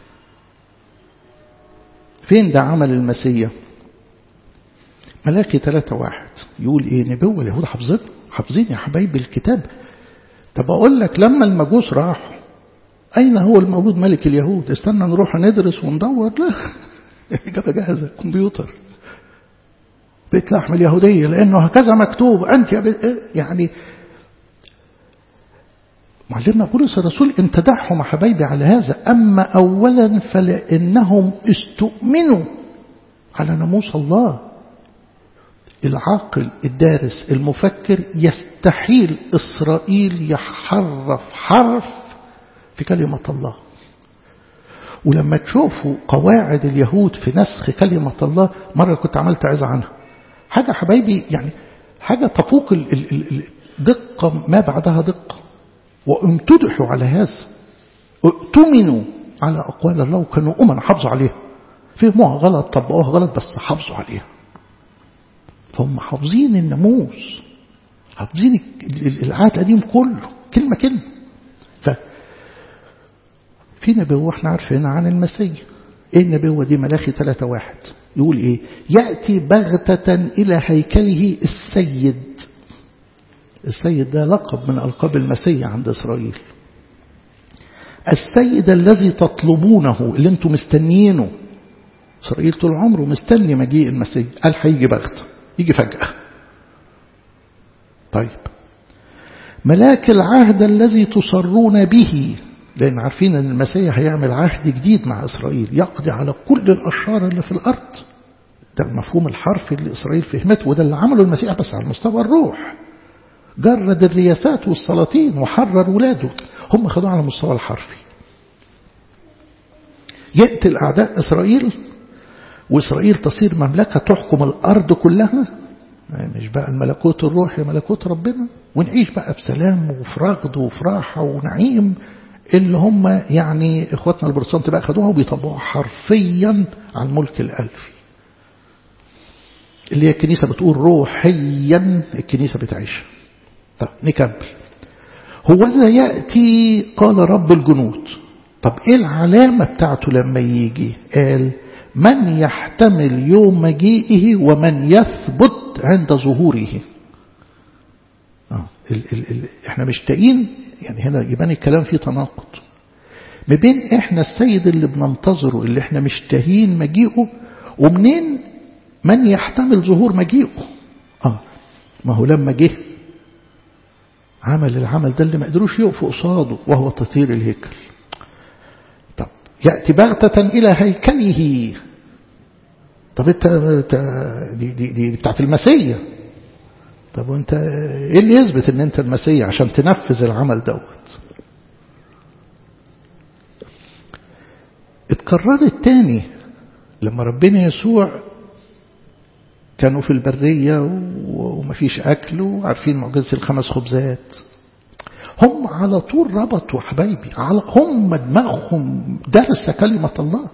فين ده عمل المسيح ملاكي ثلاثة واحد يقول ايه نبوة اليهود حافظين حافظين يا حبايب الكتاب طب اقول لك لما المجوس راحوا اين هو المولود ملك اليهود استنى نروح ندرس وندور لا إجابة جاهزة كمبيوتر بيت لحم اليهودية لأنه هكذا مكتوب أنت يا يعني معلمنا بولس الرسول امتدحهم حبايبي على هذا أما أولا فلأنهم استؤمنوا على ناموس الله العاقل الدارس المفكر يستحيل إسرائيل يحرف حرف في كلمة الله ولما تشوفوا قواعد اليهود في نسخ كلمة الله مرة كنت عملت عزة عنها حاجة حبايبي يعني حاجة تفوق الدقة ما بعدها دقة وامتدحوا على هذا اؤتمنوا على أقوال الله وكانوا أمنا حافظوا عليها فهموها غلط طبقوها غلط بس حافظوا عليها فهم حافظين الناموس حافظين العهد القديم كله كلمة كلمة ف في نبوة احنا عارفينها عن المسيح ايه النبوة دي ملاخي ثلاثة واحد يقول ايه يأتي بغتة إلى هيكله السيد السيد ده لقب من ألقاب المسيح عند إسرائيل السيد الذي تطلبونه اللي انتم مستنيينه إسرائيل طول عمره مستني مجيء المسيح قال هيجي بغتة يجي فجأة طيب ملاك العهد الذي تصرون به لأن عارفين أن المسيح هيعمل عهد جديد مع إسرائيل يقضي على كل الأشرار اللي في الأرض ده المفهوم الحرفي اللي إسرائيل فهمته وده اللي عمله المسيح بس على مستوى الروح جرد الرياسات والسلاطين وحرر ولاده هم خدوه على المستوى الحرفي يقتل أعداء إسرائيل وإسرائيل تصير مملكة تحكم الأرض كلها مش بقى الملكوت الروحي ملكوت ربنا ونعيش بقى بسلام وفي رغد وفي راحة ونعيم اللي هم يعني اخواتنا البروتستانت بقى خدوها وبيطبقوها حرفيا على الملك الألفي اللي هي الكنيسة بتقول روحيا الكنيسة بتعيش طب نكمل هو ذا يأتي قال رب الجنود طب ايه العلامة بتاعته لما يجي قال من يحتمل يوم مجيئه ومن يثبت عند ظهوره آه. ال ال ال احنا مشتاقين يعني هنا يبان الكلام فيه تناقض ما بين احنا السيد اللي بننتظره اللي احنا مشتهين مجيئه ومنين من يحتمل ظهور مجيئه اه ما هو لما جه عمل العمل ده اللي ما قدروش يقفوا قصاده وهو تطهير الهيكل طب يأتي بغتة إلى هيكله طب انت دي, دي, دي بتاعت المسيح طب وانت ايه اللي يثبت ان انت المسيح عشان تنفذ العمل دوت اتكررت تاني لما ربنا يسوع كانوا في البرية ومفيش أكل وعارفين معجزة الخمس خبزات هم على طول ربطوا حبايبي على هم دماغهم درس كلمة الله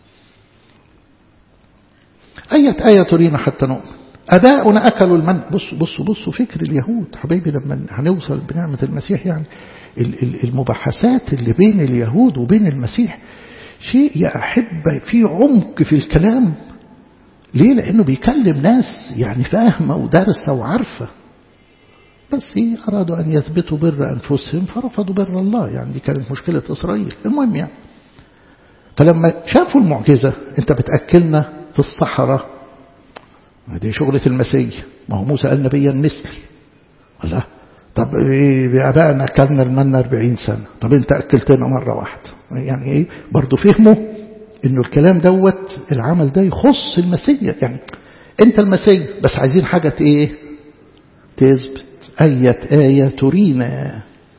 أية آية ترينا حتى نؤمن أباؤنا أكلوا المن بصوا بصوا بصوا فكر اليهود حبايبي لما هنوصل بنعمة المسيح يعني المباحثات اللي بين اليهود وبين المسيح شيء يا أحبة في عمق في الكلام ليه لأنه بيكلم ناس يعني فاهمة ودارسة وعارفة بس أرادوا أن يثبتوا بر أنفسهم فرفضوا بر الله يعني دي كانت مشكلة إسرائيل المهم يعني فلما شافوا المعجزة أنت بتأكلنا في الصحراء دي شغلة المسيح ما هو موسى قال نبيا مثلي الله طب ايه ابائنا اكلنا المنة 40 سنة طب انت اكلتنا مرة واحدة يعني ايه برضو فهموا انه الكلام دوت العمل ده يخص المسيح يعني انت المسيح بس عايزين حاجة ايه تثبت اية آية ترينا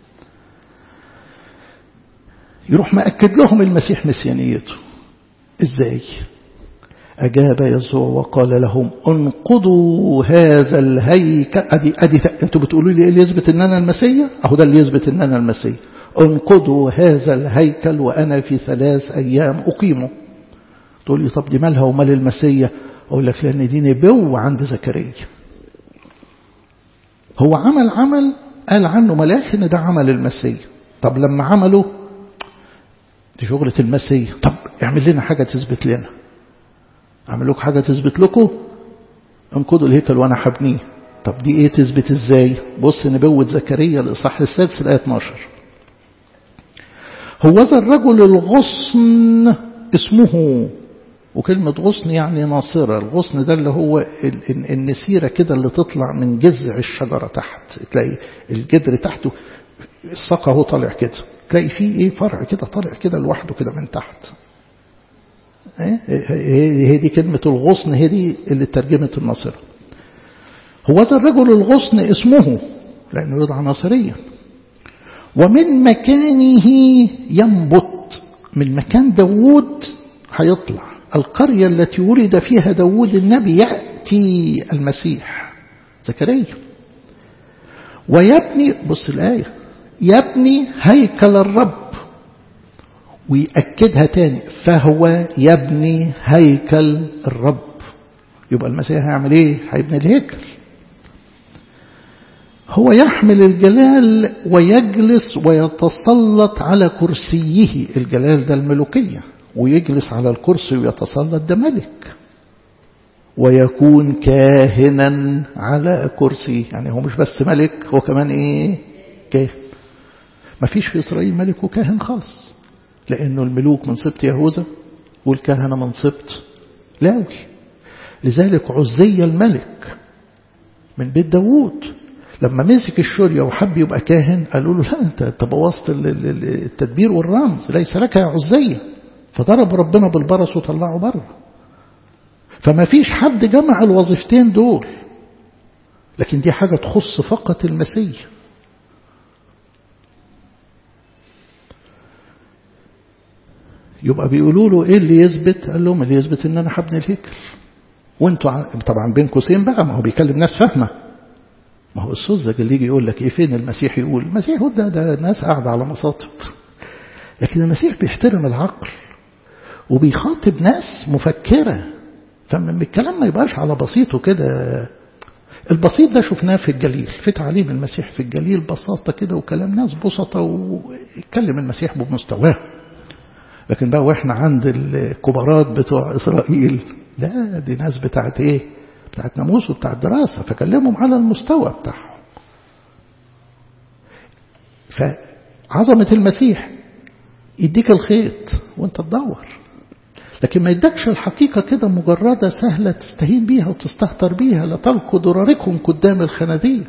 يروح مأكد لهم المسيح مسيانيته ازاي أجاب يسوع وقال لهم انقضوا هذا الهيكل أدي أدي أنتوا بتقولوا لي إيه اللي يثبت إن أنا المسيح؟ أهو ده اللي يثبت إن أنا المسيح. انقضوا هذا الهيكل وأنا في ثلاث أيام أقيمه. تقول لي طب دي مالها ومال المسيح؟ أقول لك لأن دي نبوة عند زكريا. هو عمل عمل قال عنه ملاك إن ده عمل المسيح. طب لما عمله دي شغلة المسيح. طب اعمل لنا حاجة تثبت لنا. أعمل لكم حاجة تثبت لكم انقضوا الهيكل وأنا حبنيه طب دي إيه تثبت إزاي بص نبوة زكريا الإصحاح السادس الآية 12 هوذا الرجل الغصن اسمه وكلمة غصن يعني ناصرة الغصن ده اللي هو النسيرة كده اللي تطلع من جذع الشجرة تحت تلاقي الجذر تحته الساق اهو طالع كده تلاقي فيه ايه فرع كده طالع كده لوحده كده من تحت هي دي كلمة الغصن هي دي اللي ترجمت الناصرة هو ذا الرجل الغصن اسمه لأنه يدعى ناصريا ومن مكانه ينبت من مكان داوود هيطلع القرية التي ولد فيها داوود النبي يأتي المسيح زكريا ويبني بص الآية يبني هيكل الرب ويأكدها تاني فهو يبني هيكل الرب يبقى المسيح هيعمل ايه هيبني الهيكل هو يحمل الجلال ويجلس ويتسلط على كرسيه الجلال ده الملوكية ويجلس على الكرسي ويتسلط ده ملك ويكون كاهنا على كرسي يعني هو مش بس ملك هو كمان ايه كاهن مفيش في إسرائيل ملك وكاهن خالص لأنه الملوك من سبط يهوذا والكهنة من سبط لاوي لذلك عزي الملك من بيت داوود لما مسك الشرية وحب يبقى كاهن قالوا له لا انت انت بوظت التدبير والرمز ليس لك يا عزية فضرب ربنا بالبرص وطلعه بره فما فيش حد جمع الوظيفتين دول لكن دي حاجة تخص فقط المسيح يبقى بيقولوا له ايه اللي يثبت قال لهم اللي يثبت ان انا هبني الهيكل وانتوا طبعا بين قوسين بقى ما هو بيكلم ناس فاهمه ما هو السذج اللي يجي يقول لك ايه فين المسيح يقول المسيح هو ده, ده ناس قاعده على مصاطب لكن المسيح بيحترم العقل وبيخاطب ناس مفكره فمن الكلام ما يبقاش على بسيطه كده البسيط ده شفناه في الجليل في تعليم المسيح في الجليل بساطه كده وكلام ناس بسطه ويتكلم المسيح بمستواه لكن بقى واحنا عند الكبارات بتوع إسرائيل لا دي ناس بتاعت ايه بتاعت ناموس وبتاعت دراسة فكلمهم على المستوى بتاعهم فعظمة المسيح يديك الخيط وانت تدور لكن ما يدكش الحقيقة كده مجردة سهلة تستهين بيها وتستهتر بيها لا تلقوا ضرركم قدام الخنادير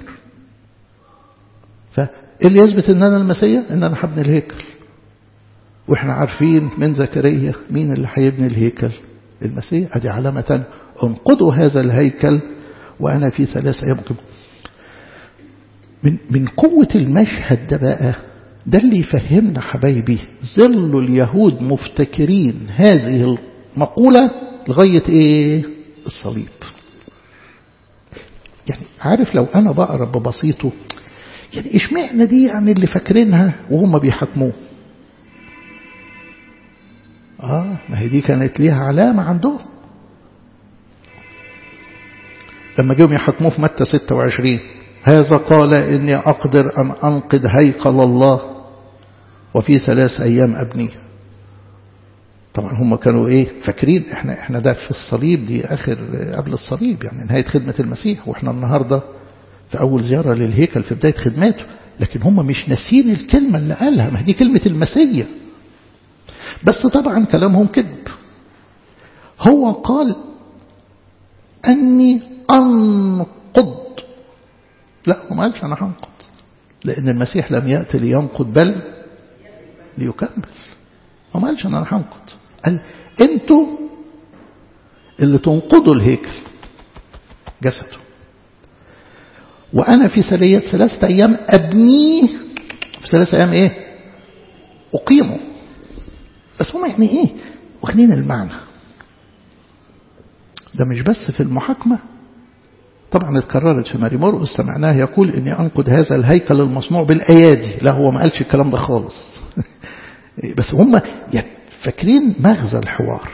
فاللي يثبت ان انا المسيح ان انا هبني الهيكل واحنا عارفين من زكريا مين اللي هيبني الهيكل المسيح ادي علامة انقضوا هذا الهيكل وانا في ثلاث ايام من من قوة المشهد ده بقى ده اللي يفهمنا حبايبي ظل اليهود مفتكرين هذه المقولة لغاية ايه الصليب يعني عارف لو انا بقرا ببسيطه يعني اشمعنى دي يعني اللي فاكرينها وهم بيحكموه آه ما هي دي كانت ليها علامة عندهم لما جيهم يحكموه في متى 26 هذا قال إني أقدر أن أنقذ هيكل الله وفي ثلاث أيام أبنيه طبعا هم كانوا إيه فاكرين إحنا إحنا ده في الصليب دي آخر قبل الصليب يعني نهاية خدمة المسيح وإحنا النهاردة في أول زيارة للهيكل في بداية خدماته لكن هم مش ناسين الكلمة اللي قالها ما دي كلمة المسيح بس طبعا كلامهم كذب هو قال أني أنقض لا هو ما قالش أنا هنقض لأن المسيح لم يأتي لينقض بل ليكمل هو ما قالش أنا هنقض قال أنتوا اللي تنقضوا الهيكل جسده وأنا في سلية ثلاثة أيام أبنيه في ثلاثة أيام إيه أقيمه بس هما يعني إيه واخدين المعنى ده مش بس في المحاكمة طبعا اتكررت في ماري مرقس سمعناه يقول اني انقض هذا الهيكل المصنوع بالايادي لا هو ما قالش الكلام ده خالص بس هم يعني فاكرين مغزى الحوار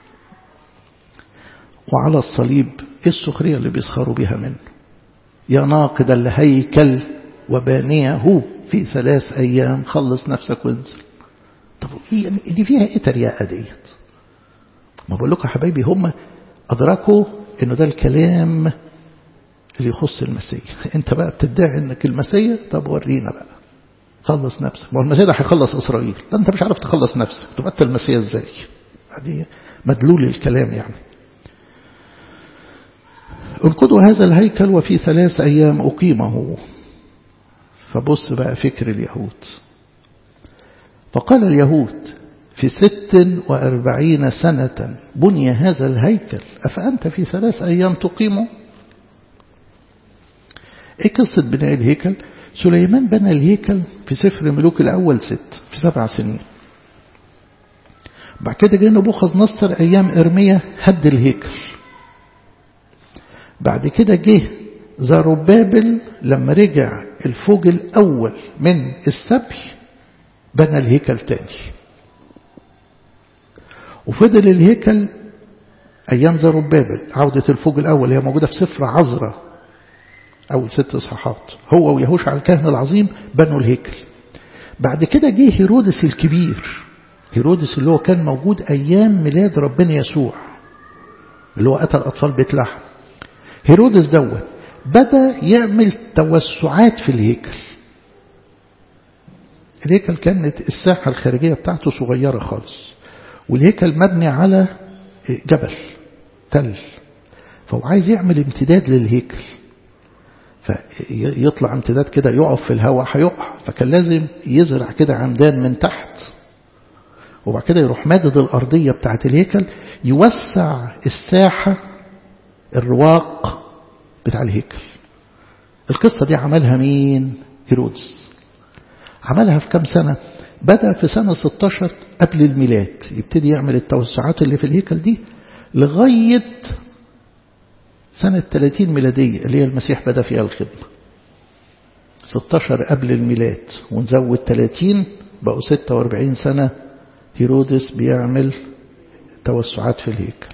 وعلى الصليب ايه السخريه اللي بيسخروا بيها منه يا ناقد الهيكل وبانيه في ثلاث ايام خلص نفسك وانزل طب إيه دي فيها ايه تريقه ديت ما بقول لكم يا حبايبي هم ادركوا انه ده الكلام اللي يخص المسيح انت بقى بتدعي انك المسيح طب ورينا بقى خلص نفسك ما المسيح ده هيخلص اسرائيل لا انت مش عارف تخلص نفسك تبقى انت المسيح ازاي دي مدلول الكلام يعني انقضوا هذا الهيكل وفي ثلاث ايام اقيمه فبص بقى فكر اليهود فقال اليهود في ست وأربعين سنة بني هذا الهيكل أفأنت في ثلاث أيام تقيمه ايه قصة بناء الهيكل سليمان بنى الهيكل في سفر ملوك الأول ست في سبع سنين بعد كده جه نبوخذ نصر أيام إرميا هد الهيكل بعد كده جه زاروبابل لما رجع الفوج الأول من السبي بنى الهيكل تاني وفضل الهيكل أيام زاروبابل عودة الفوج الأول هي موجودة في سفر عزرة أول ست إصحاحات هو ويهوشع الكاهن العظيم بنوا الهيكل بعد كده جه هيرودس الكبير هيرودس اللي هو كان موجود أيام ميلاد ربنا يسوع اللي هو قتل أطفال بيت لحم هيرودس دوت بدأ يعمل توسعات في الهيكل الهيكل كانت الساحة الخارجية بتاعته صغيرة خالص والهيكل مبني على جبل تل فهو عايز يعمل امتداد للهيكل فيطلع امتداد كده يقف في الهواء هيقع فكان لازم يزرع كده عمدان من تحت وبعد كده يروح مادد الأرضية بتاعت الهيكل يوسع الساحة الرواق بتاع الهيكل القصة دي عملها مين هيرودس عملها في كام سنة بدأ في سنة 16 قبل الميلاد يبتدي يعمل التوسعات اللي في الهيكل دي لغاية سنة 30 ميلادية اللي هي المسيح بدأ فيها الخدمة 16 قبل الميلاد ونزود 30 بقوا 46 سنة هيرودس بيعمل توسعات في الهيكل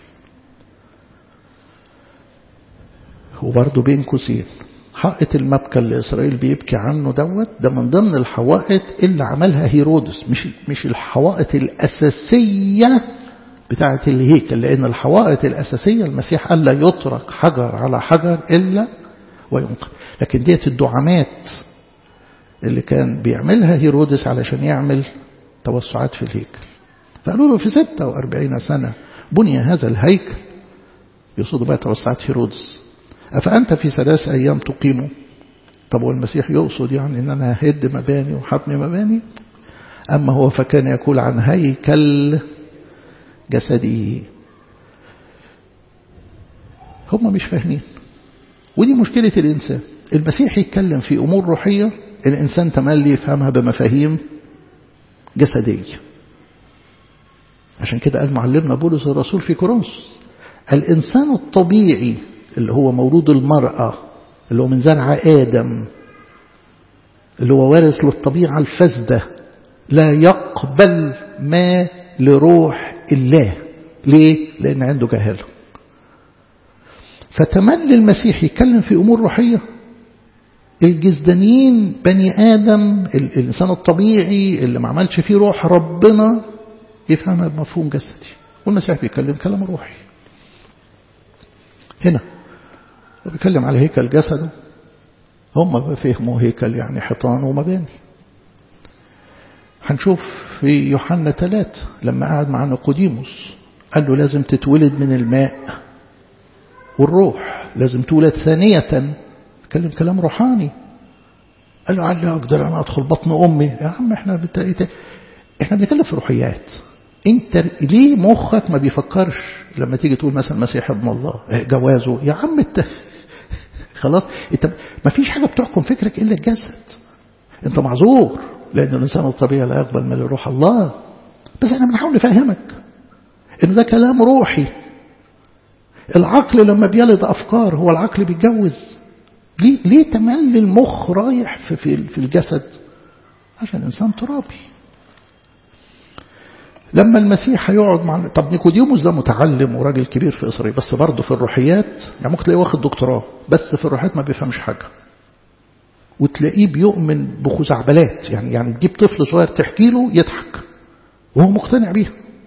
وبرضه بين قوسين حائط المبكى اللي إسرائيل بيبكي عنه دوت ده من ضمن الحوائط اللي عملها هيرودس مش مش الحوائط الأساسية بتاعة الهيكل لأن الحوائط الأساسية المسيح قال لا يترك حجر على حجر إلا وينقذ لكن ديت الدعامات اللي كان بيعملها هيرودس علشان يعمل توسعات في الهيكل فقالوا له في 46 سنة بني هذا الهيكل يقصدوا بقى توسعات هيرودس أفأنت في ثلاث أيام تقيمه طب والمسيح يقصد يعني أن أنا هد مباني وحبني مباني أما هو فكان يقول عن هيكل جسده هم مش فاهمين ودي مشكلة الإنسان المسيح يتكلم في أمور روحية الإنسان تملي يفهمها بمفاهيم جسدية عشان كده قال معلمنا بولس الرسول في كورنثوس الإنسان الطبيعي اللي هو مولود المرأة اللي هو من زرع آدم اللي هو وارث للطبيعة الفاسدة لا يقبل ما لروح الله ليه؟ لأن عنده جهالة فتملي المسيح يتكلم في أمور روحية الجزدانيين بني آدم الإنسان الطبيعي اللي ما عملش فيه روح ربنا يفهمها بمفهوم جسدي والمسيح بيتكلم كلام روحي هنا بيتكلم على هيكل جسده هم فهموا هيكل يعني حيطان ومباني هنشوف في يوحنا ثلاثة لما قعد مع نيقوديموس قال له لازم تتولد من الماء والروح لازم تولد ثانية اتكلم كلام روحاني قال له علي أقدر أنا أدخل بطن أمي يا عم إحنا بت... إحنا بنتكلم في روحيات أنت ليه مخك ما بيفكرش لما تيجي تقول مثلا مسيح ابن الله جوازه يا عم أنت خلاص أنت ما فيش حاجة بتحكم فكرك إلا الجسد أنت معذور لأن الإنسان الطبيعي لا يقبل من روح الله بس احنا بنحاول نفهمك إن ده كلام روحي العقل لما بيلد أفكار هو العقل بيتجوز ليه, ليه تملي المخ رايح في, في, في الجسد عشان الإنسان ترابي لما المسيح هيقعد مع طب نيكوديموس ده متعلم وراجل كبير في إسرائيل بس برضه في الروحيات يعني ممكن تلاقيه واخد دكتوراه بس في الروحيات ما بيفهمش حاجة وتلاقيه بيؤمن بخزعبلات يعني يعني تجيب طفل صغير تحكي له يضحك وهو مقتنع بيها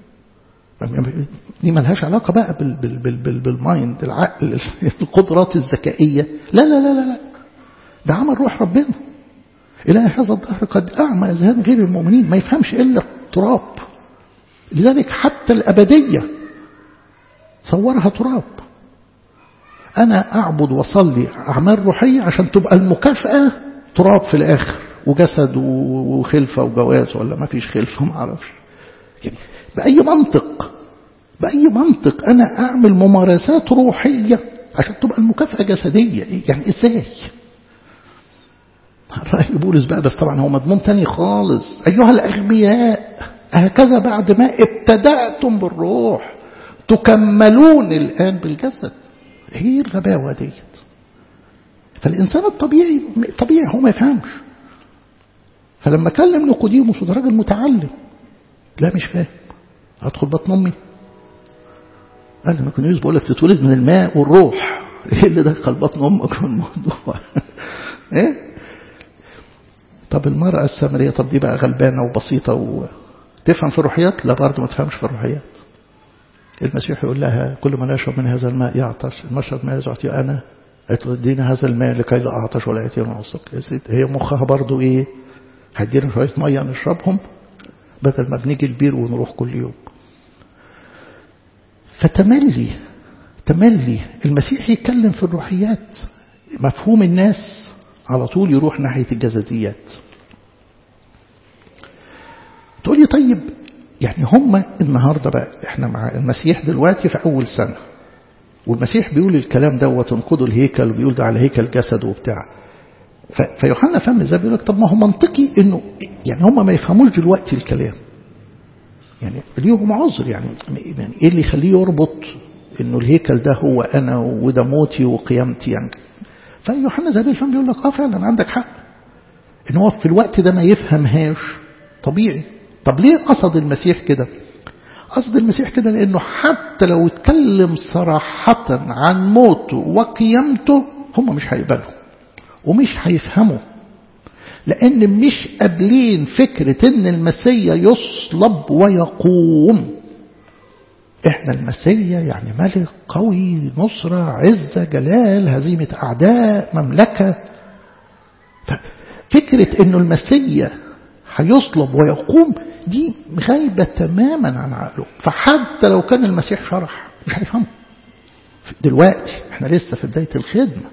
دي ملهاش علاقة بقى بال بال بال بال بالمايند العقل القدرات الذكائية لا لا لا لا لا ده عمل روح ربنا إلى هذا الظهر قد أعمى أذهان غير المؤمنين ما يفهمش إلا التراب لذلك حتى الأبدية صورها تراب أنا أعبد وصلي أعمال روحية عشان تبقى المكافأة تراب في الآخر وجسد وخلفة وجواز ولا ما فيش خلفة ما أعرفش يعني بأي منطق بأي منطق أنا أعمل ممارسات روحية عشان تبقى المكافأة جسدية يعني إزاي رأي بولس بقى بس طبعا هو مضمون تاني خالص أيها الأغبياء هكذا بعد ما ابتدأتم بالروح تكملون الآن بالجسد هي الغباوة ديت فالإنسان الطبيعي طبيعي هو ما يفهمش فلما كلم نيقوديموس وده راجل متعلم لا مش فاهم هدخل بطن امي قال لما كنت بقول لك تتولد من الماء والروح ايه اللي دخل بطن امك في الموضوع ايه طب المرأة السامرية طب دي بقى غلبانة وبسيطة وتفهم في الروحيات لا برضه ما تفهمش في الروحيات المسيح يقول لها كل من يشرب من هذا الماء يعطش المشرب ما يعطي أنا ادينا هذا الماء لكي لا أعطش ولا يأتي ونعصك هي مخها برضه إيه هدينا شوية مية نشربهم بدل ما بنيجي البير ونروح كل يوم فتملي تملي المسيح يتكلم في الروحيات مفهوم الناس على طول يروح ناحية الجسديات تقولي طيب يعني هم النهاردة بقى احنا مع المسيح دلوقتي في أول سنة والمسيح بيقول الكلام ده وتنقضوا الهيكل وبيقول ده على هيكل جسد وبتاع فيوحنا فهم ازاي بيقول لك طب ما هو منطقي انه يعني هم ما يفهموش دلوقتي الكلام يعني ليهم عذر يعني يعني ايه اللي يخليه يربط انه الهيكل ده هو انا وده موتي وقيامتي يعني فيوحنا زي الفهم بيقول لك اه فعلا عندك حق ان هو في الوقت ده ما يفهمهاش طبيعي طب ليه قصد المسيح كده قصد المسيح كده لانه حتى لو اتكلم صراحة عن موته وقيامته هم مش هيقبلوا ومش هيفهموا لأن مش قابلين فكرة إن المسيا يصلب ويقوم إحنا المسيا يعني ملك قوي نصرة عزة جلال هزيمة أعداء مملكة فكرة إنه المسيا هيصلب ويقوم دي غايبة تماما عن عقله فحتى لو كان المسيح شرح مش هيفهمه دلوقتي احنا لسه في بداية الخدمة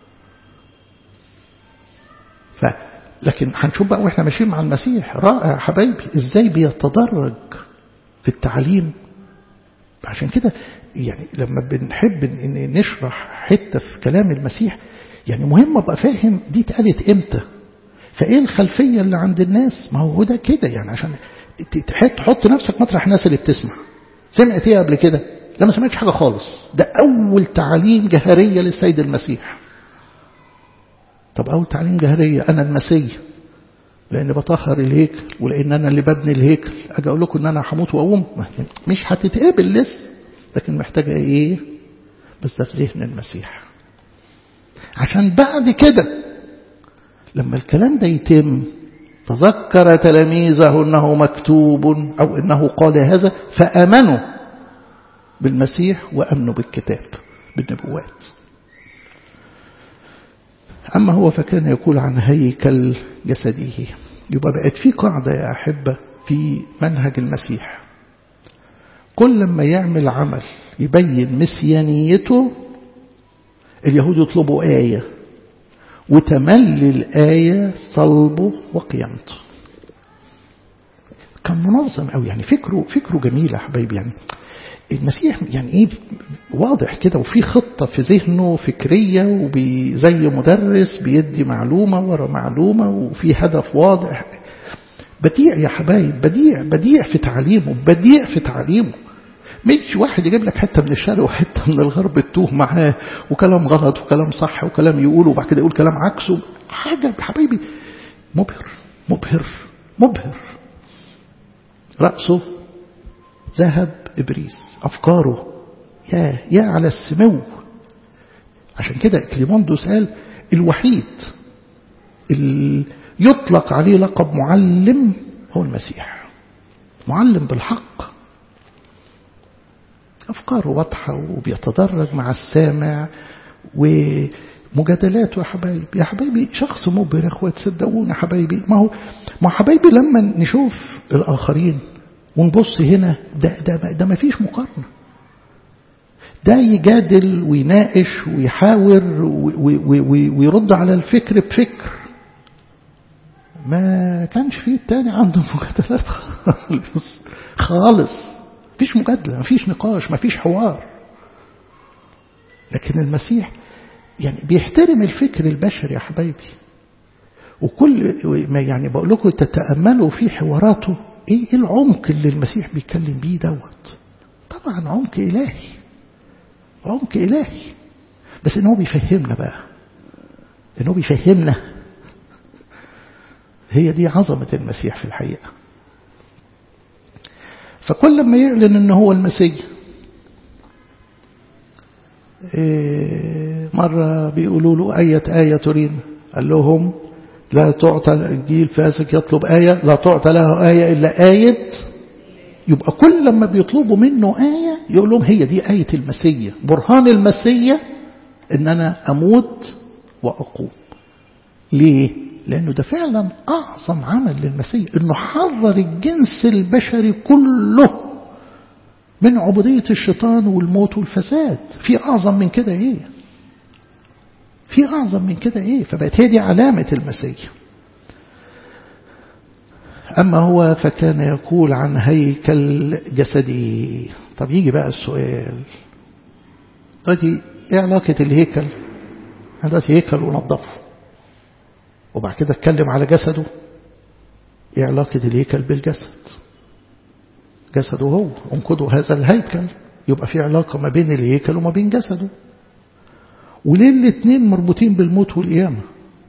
ف لكن هنشوف بقى واحنا ماشيين مع المسيح رائع حبايبي ازاي بيتدرج في التعليم عشان كده يعني لما بنحب ان نشرح حته في كلام المسيح يعني مهم ابقى فاهم دي اتقالت امتى فايه الخلفيه اللي عند الناس ما هو ده كده يعني عشان تحط نفسك مطرح الناس اللي بتسمع سمعت ايه قبل كده لا ما سمعتش حاجه خالص ده اول تعليم جهريه للسيد المسيح طب أول تعليم جهرية أنا المسيح لأن بطهر الهيكل ولأن أنا اللي ببني الهيكل أجي أقول لكم إن أنا هموت وأقوم مش هتتقابل لسه لكن محتاجة إيه بس ده في ذهن المسيح عشان بعد كده لما الكلام ده يتم تذكر تلاميذه أنه مكتوب أو أنه قال هذا فأمنوا بالمسيح وأمنوا بالكتاب بالنبوات أما هو فكان يقول عن هيكل جسده يبقى بقت في قاعدة يا أحبة في منهج المسيح كل ما يعمل عمل يبين مسيانيته اليهود يطلبوا آية وتملي الآية صلبه وقيامته كان منظم قوي يعني فكره فكره جميل يا حبايبي يعني المسيح يعني ايه واضح كده وفي خطة في ذهنه فكرية وزي مدرس بيدي معلومة ورا معلومة وفي هدف واضح بديع يا حبايب بديع بديع في تعليمه بديع في تعليمه مش واحد يجيب لك حتة من الشرق وحتة من الغرب تتوه معاه وكلام غلط وكلام صح وكلام يقوله وبعد كده يقول كلام عكسه حاجة حبايبي مبهر مبهر مبهر رأسه ذهب إبريس أفكاره يا يا على السمو عشان كده كليموندوس قال الوحيد اللي يطلق عليه لقب معلم هو المسيح معلم بالحق أفكاره واضحة وبيتدرج مع السامع ومجادلاته يا حبايبي يا حبايبي شخص مبهر يا اخوات صدقوني يا حبايبي ما هو ما حبايبي لما نشوف الآخرين ونبص هنا ده ده ده ما فيش مقارنة ده يجادل ويناقش ويحاور ويرد على الفكر بفكر ما كانش فيه التاني عنده مجادلات خالص خالص مفيش مجادلة مفيش نقاش مفيش حوار لكن المسيح يعني بيحترم الفكر البشري يا حبايبي وكل ما يعني بقول لكم تتأملوا في حواراته ايه العمق اللي المسيح بيتكلم بيه دوت طبعا عمق إلهي عمق إلهي بس إن هو بيفهمنا بقى إن هو بيفهمنا هي دي عظمة المسيح في الحقيقة فكل ما يعلن ان هو المسيح إيه مرة بيقولوا له أية آية ترينا قال لهم لا تعطى الجيل فاسق يطلب آية لا تعطى له آية إلا آية يبقى كل لما بيطلبوا منه آية يقول لهم هي دي آية المسيح برهان المسيح إن أنا أموت وأقوم ليه؟ لأنه ده فعلا أعظم عمل للمسيح إنه حرر الجنس البشري كله من عبودية الشيطان والموت والفساد في أعظم من كده إيه في أعظم من كده إيه فبقت هي دي علامة المسيح أما هو فكان يقول عن هيكل جسدي طب يجي بقى السؤال دلوقتي إيه علاقة الهيكل دلوقتي هيكل ونظفه وبعد كده اتكلم على جسده ايه علاقة الهيكل بالجسد جسده هو انقضوا هذا الهيكل يبقى في علاقة ما بين الهيكل وما بين جسده وليه الاثنين مربوطين بالموت والقيامة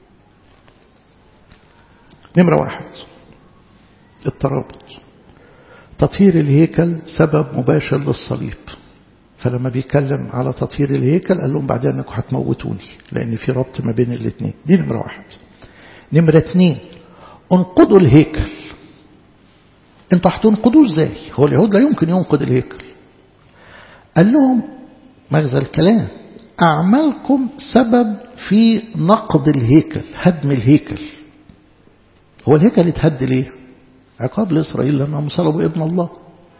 نمرة واحد الترابط تطهير الهيكل سبب مباشر للصليب فلما بيتكلم على تطهير الهيكل قال لهم بعدين انكم هتموتوني لان في ربط ما بين الاثنين دي نمرة واحد نمرة اثنين انقضوا الهيكل انتوا هتنقضوه ازاي هو اليهود لا يمكن ينقض الهيكل قال لهم مغزى الكلام أعمالكم سبب في نقض الهيكل هدم الهيكل هو الهيكل اتهد ليه عقاب لإسرائيل لأنهم صلبوا ابن الله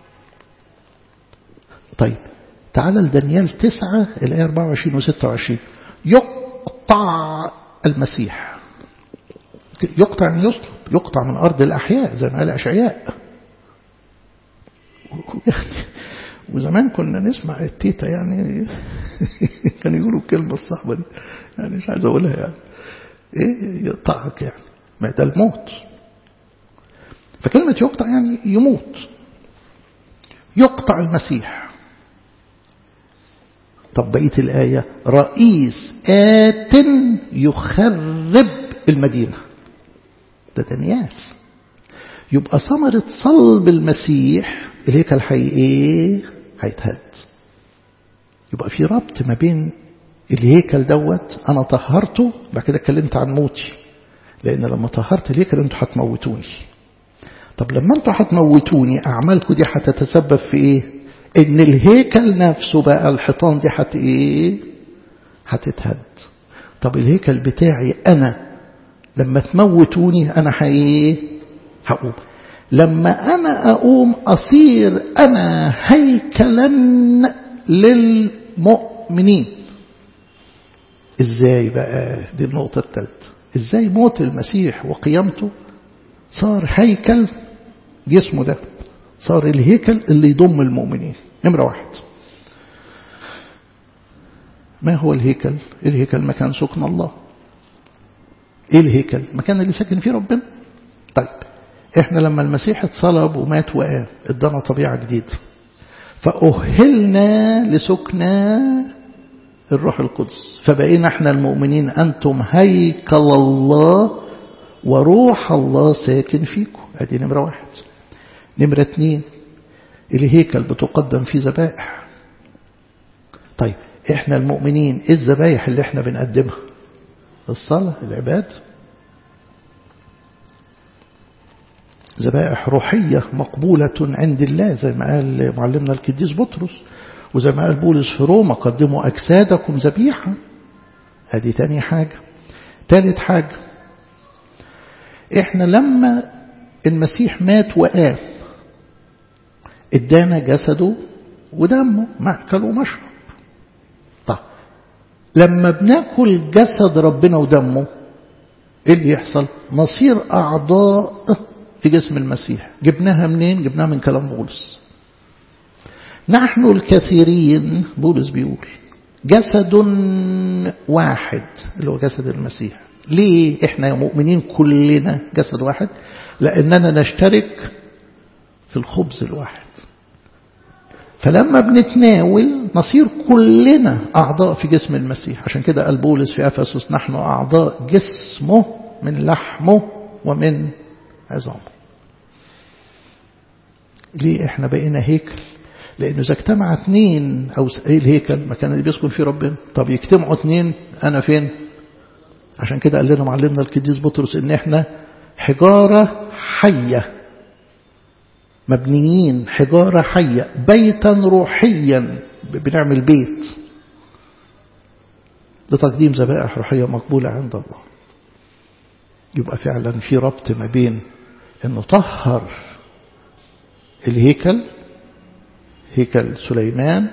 طيب تعال لدانيال تسعة الآية 24 و 26 يقطع المسيح يقطع يعني يصلب يقطع من أرض الأحياء زي ما قال أشعياء وزمان كنا نسمع التيتا يعني كانوا يقولوا الكلمة الصعبة دي يعني مش عايز أقولها يعني إيه يقطعك يعني ما ده الموت فكلمة يقطع يعني يموت يقطع المسيح طب بقية الآية رئيس آت يخرب المدينة ده دانيال يبقى ثمرة صلب المسيح الهيكل حي ايه هيتهد يبقى في ربط ما بين الهيكل دوت انا طهرته بعد كده اتكلمت عن موتي لان لما طهرت الهيكل انتوا هتموتوني طب لما انتوا هتموتوني اعمالكم دي هتتسبب في ايه ان الهيكل نفسه بقى الحيطان دي هت ايه هتتهد طب الهيكل بتاعي انا لما تموتوني انا ايه هقوم لما أنا أقوم أصير أنا هيكلا للمؤمنين ازاي بقى دي النقطة الثالثة ازاي موت المسيح وقيامته صار هيكل جسمه ده صار الهيكل اللي يضم المؤمنين نمرة واحد ما هو الهيكل الهيكل مكان سكن الله ايه الهيكل مكان اللي ساكن فيه ربنا طيب احنا لما المسيح اتصلب ومات وقام ادانا طبيعة جديدة فأهلنا لسكنى الروح القدس فبقينا احنا المؤمنين أنتم هيكل الله وروح الله ساكن فيكم ادي نمرة واحد نمرة اتنين الهيكل بتقدم فيه ذبائح طيب احنا المؤمنين ايه الذبايح اللي احنا بنقدمها الصلاة العباد ذبائح روحية مقبولة عند الله زي ما قال معلمنا القديس بطرس وزي ما قال بولس في روما قدموا أجسادكم ذبيحة ادي تاني حاجة تالت حاجة احنا لما المسيح مات وقام ادانا جسده ودمه مأكل ومشرب طيب لما بناكل جسد ربنا ودمه ايه اللي يحصل نصير اعضاء في جسم المسيح جبناها منين جبناها من كلام بولس نحن الكثيرين بولس بيقول جسد واحد اللي هو جسد المسيح ليه احنا مؤمنين كلنا جسد واحد لاننا نشترك في الخبز الواحد فلما بنتناول نصير كلنا أعضاء في جسم المسيح عشان كده قال بولس في أفسس نحن أعضاء جسمه من لحمه ومن عظامه ليه احنا بقينا هيكل لأنه إذا اجتمع اثنين أو ايه الهيكل مكان اللي بيسكن فيه ربنا طب يجتمعوا اثنين أنا فين عشان كده قال لنا معلمنا القديس بطرس إن احنا حجارة حية مبنيين حجارة حية بيتا روحيا بنعمل بيت لتقديم ذبائح روحية مقبولة عند الله يبقى فعلا في ربط ما بين انه طهر الهيكل هيكل سليمان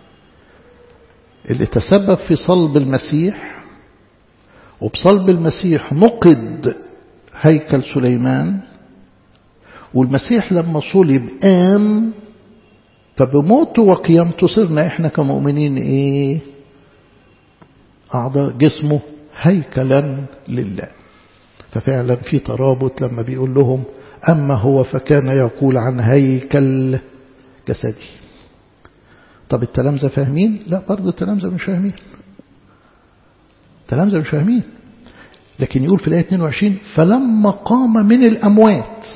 اللي تسبب في صلب المسيح وبصلب المسيح نقد هيكل سليمان والمسيح لما صلب قام فبموته وقيامته صرنا احنا كمؤمنين ايه اعضاء جسمه هيكلا لله ففعلا في ترابط لما بيقول لهم اما هو فكان يقول عن هيكل جسدي طب التلامذة فاهمين لا برضه التلامذة مش فاهمين التلامذة مش فاهمين لكن يقول في الآية 22 فلما قام من الأموات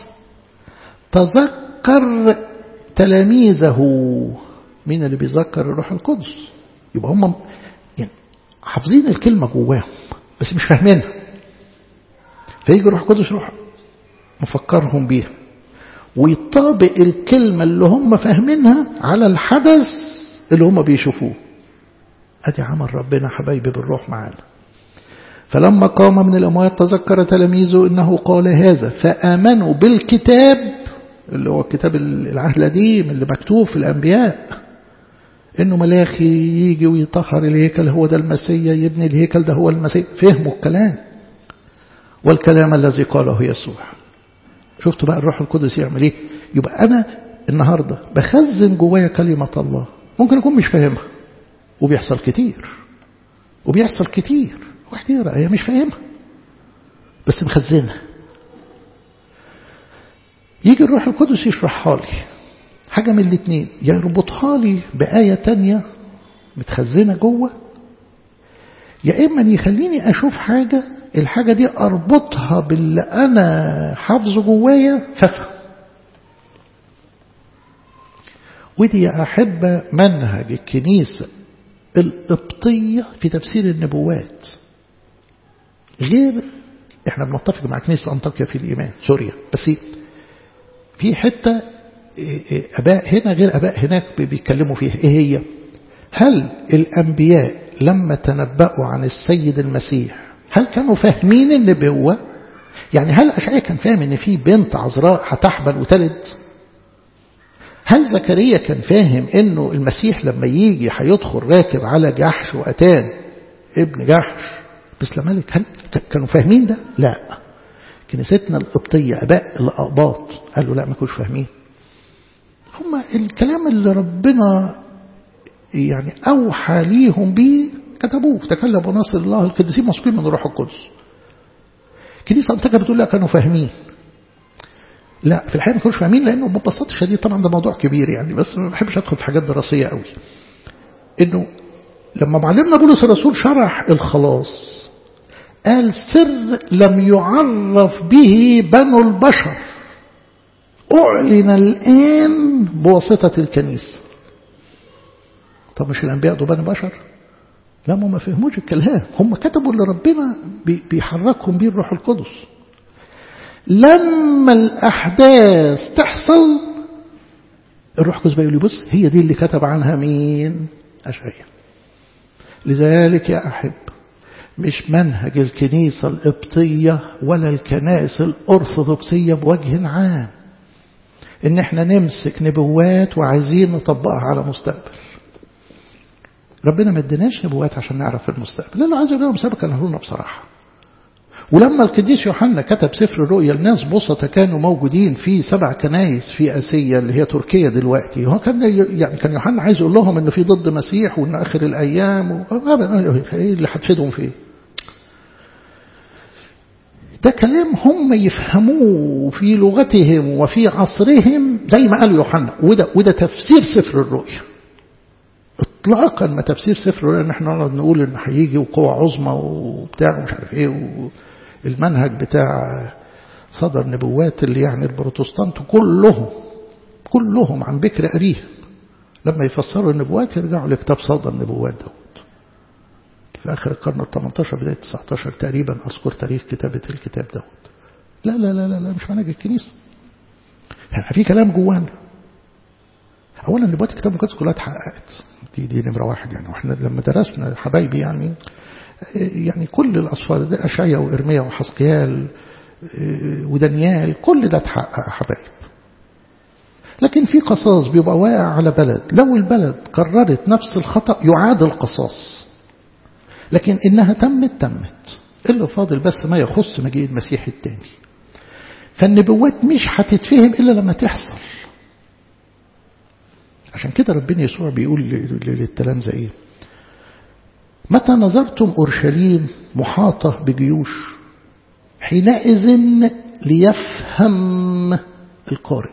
تذكر تلاميذه مين اللي بيذكر الروح القدس يبقى هم يعني حافظين الكلمة جواهم بس مش فاهمينها فيجي الروح القدس يروح مفكرهم بيها ويطابق الكلمة اللي هم فاهمينها على الحدث اللي هم بيشوفوه ادي عمل ربنا حبايبي بالروح معانا فلما قام من الأموات تذكر تلاميذه إنه قال هذا فآمنوا بالكتاب اللي هو كتاب العهد القديم اللي مكتوب في الأنبياء إنه ملاخي يجي ويطهر الهيكل هو ده المسيا يبني الهيكل ده هو المسيا فهموا الكلام والكلام الذي قاله يسوع شفتوا بقى الروح القدس يعمل ايه يبقى أنا النهاردة بخزن جوايا كلمة الله ممكن أكون مش فاهمها وبيحصل كتير وبيحصل كتير واحد يقرأ هي مش فاهمها بس مخزنها يجي الروح القدس يشرحها لي حاجة من الاثنين يا يربطها لي بآية تانية متخزنة جوه يا إما يخليني أشوف حاجة الحاجة دي أربطها باللي أنا حافظه جوايا فافهم ودي يا أحبة منهج الكنيسة القبطية في تفسير النبوات غير احنا بنتفق مع كنيسة أنطاكيا في الإيمان سوريا بس في حتة أباء هنا غير أباء هناك بيتكلموا فيها إيه هي هل الأنبياء لما تنبأوا عن السيد المسيح هل كانوا فاهمين النبوة يعني هل أشعيا كان فاهم ان في بنت عذراء هتحبل وتلد هل زكريا كان فاهم انه المسيح لما يجي هيدخل راكب على جحش وأتان ابن جحش بس ملك هل كانوا فاهمين ده لا كنيستنا القبطية أباء الأقباط قالوا لا ما كانوش فاهمين هم الكلام اللي ربنا يعني أوحى ليهم به كتبوه تكلم ناصر الله القديسين مسكين من الروح القدس كنيسة أنتجة بتقول لا كانوا فاهمين لا في الحقيقة ما كانوش فاهمين لأنه ببساطة شديدة طبعا ده موضوع كبير يعني بس ما بحبش أدخل في حاجات دراسية قوي إنه لما معلمنا بولس الرسول شرح الخلاص قال سر لم يعرف به بنو البشر أعلن الآن بواسطة الكنيسة طب مش الأنبياء دول بني بشر لا ما فهموش الكلام هم كتبوا اللي ربنا بيحركهم بيه الروح القدس لما الأحداث تحصل الروح القدس بيقول لي بص هي دي اللي كتب عنها مين أشعياء لذلك يا أحب مش منهج الكنيسة القبطية ولا الكنائس الأرثوذكسية بوجه عام إن احنا نمسك نبوات وعايزين نطبقها على مستقبل ربنا ما اديناش نبوات عشان نعرف المستقبل لأنه عايز يقول المستقبل كان لنا بصراحة ولما القديس يوحنا كتب سفر الرؤيا الناس بسطة كانوا موجودين في سبع كنايس في آسيا اللي هي تركيا دلوقتي هو كان يعني كان يوحنا عايز يقول لهم انه في ضد مسيح وان اخر الايام و... ايه اللي هتفيدهم فيه ده كلام هم يفهموه في لغتهم وفي عصرهم زي ما قال يوحنا وده وده تفسير سفر الرؤيا اطلاقا ما تفسير سفر الرؤيا ان احنا نقعد نقول ان هيجي وقوة عظمى وبتاع ومش عارف ايه المنهج بتاع صدر نبوات اللي يعني البروتستانت كلهم كلهم عن بكر أريه لما يفسروا النبوات يرجعوا لكتاب صدر نبوات داود في آخر القرن ال 18 بداية 19 تقريبا أذكر تاريخ كتابة الكتاب داود لا لا لا لا, لا مش منهج الكنيسة يعني في كلام جوانا أولا نبوات الكتاب المقدس كلها اتحققت دي دي نمرة واحد يعني واحنا لما درسنا حبايبي يعني يعني كل الأصفار ده أشعيا وإرميا وحسقيال ودانيال كل ده اتحقق حبايب لكن في قصاص بيبقى واقع على بلد لو البلد قررت نفس الخطأ يعاد القصاص لكن إنها تمت تمت اللي فاضل بس ما يخص مجيء المسيح التاني فالنبوات مش هتتفهم إلا لما تحصل عشان كده ربنا يسوع بيقول للتلامذة إيه متى نظرتم أورشليم محاطة بجيوش حينئذ ليفهم القارئ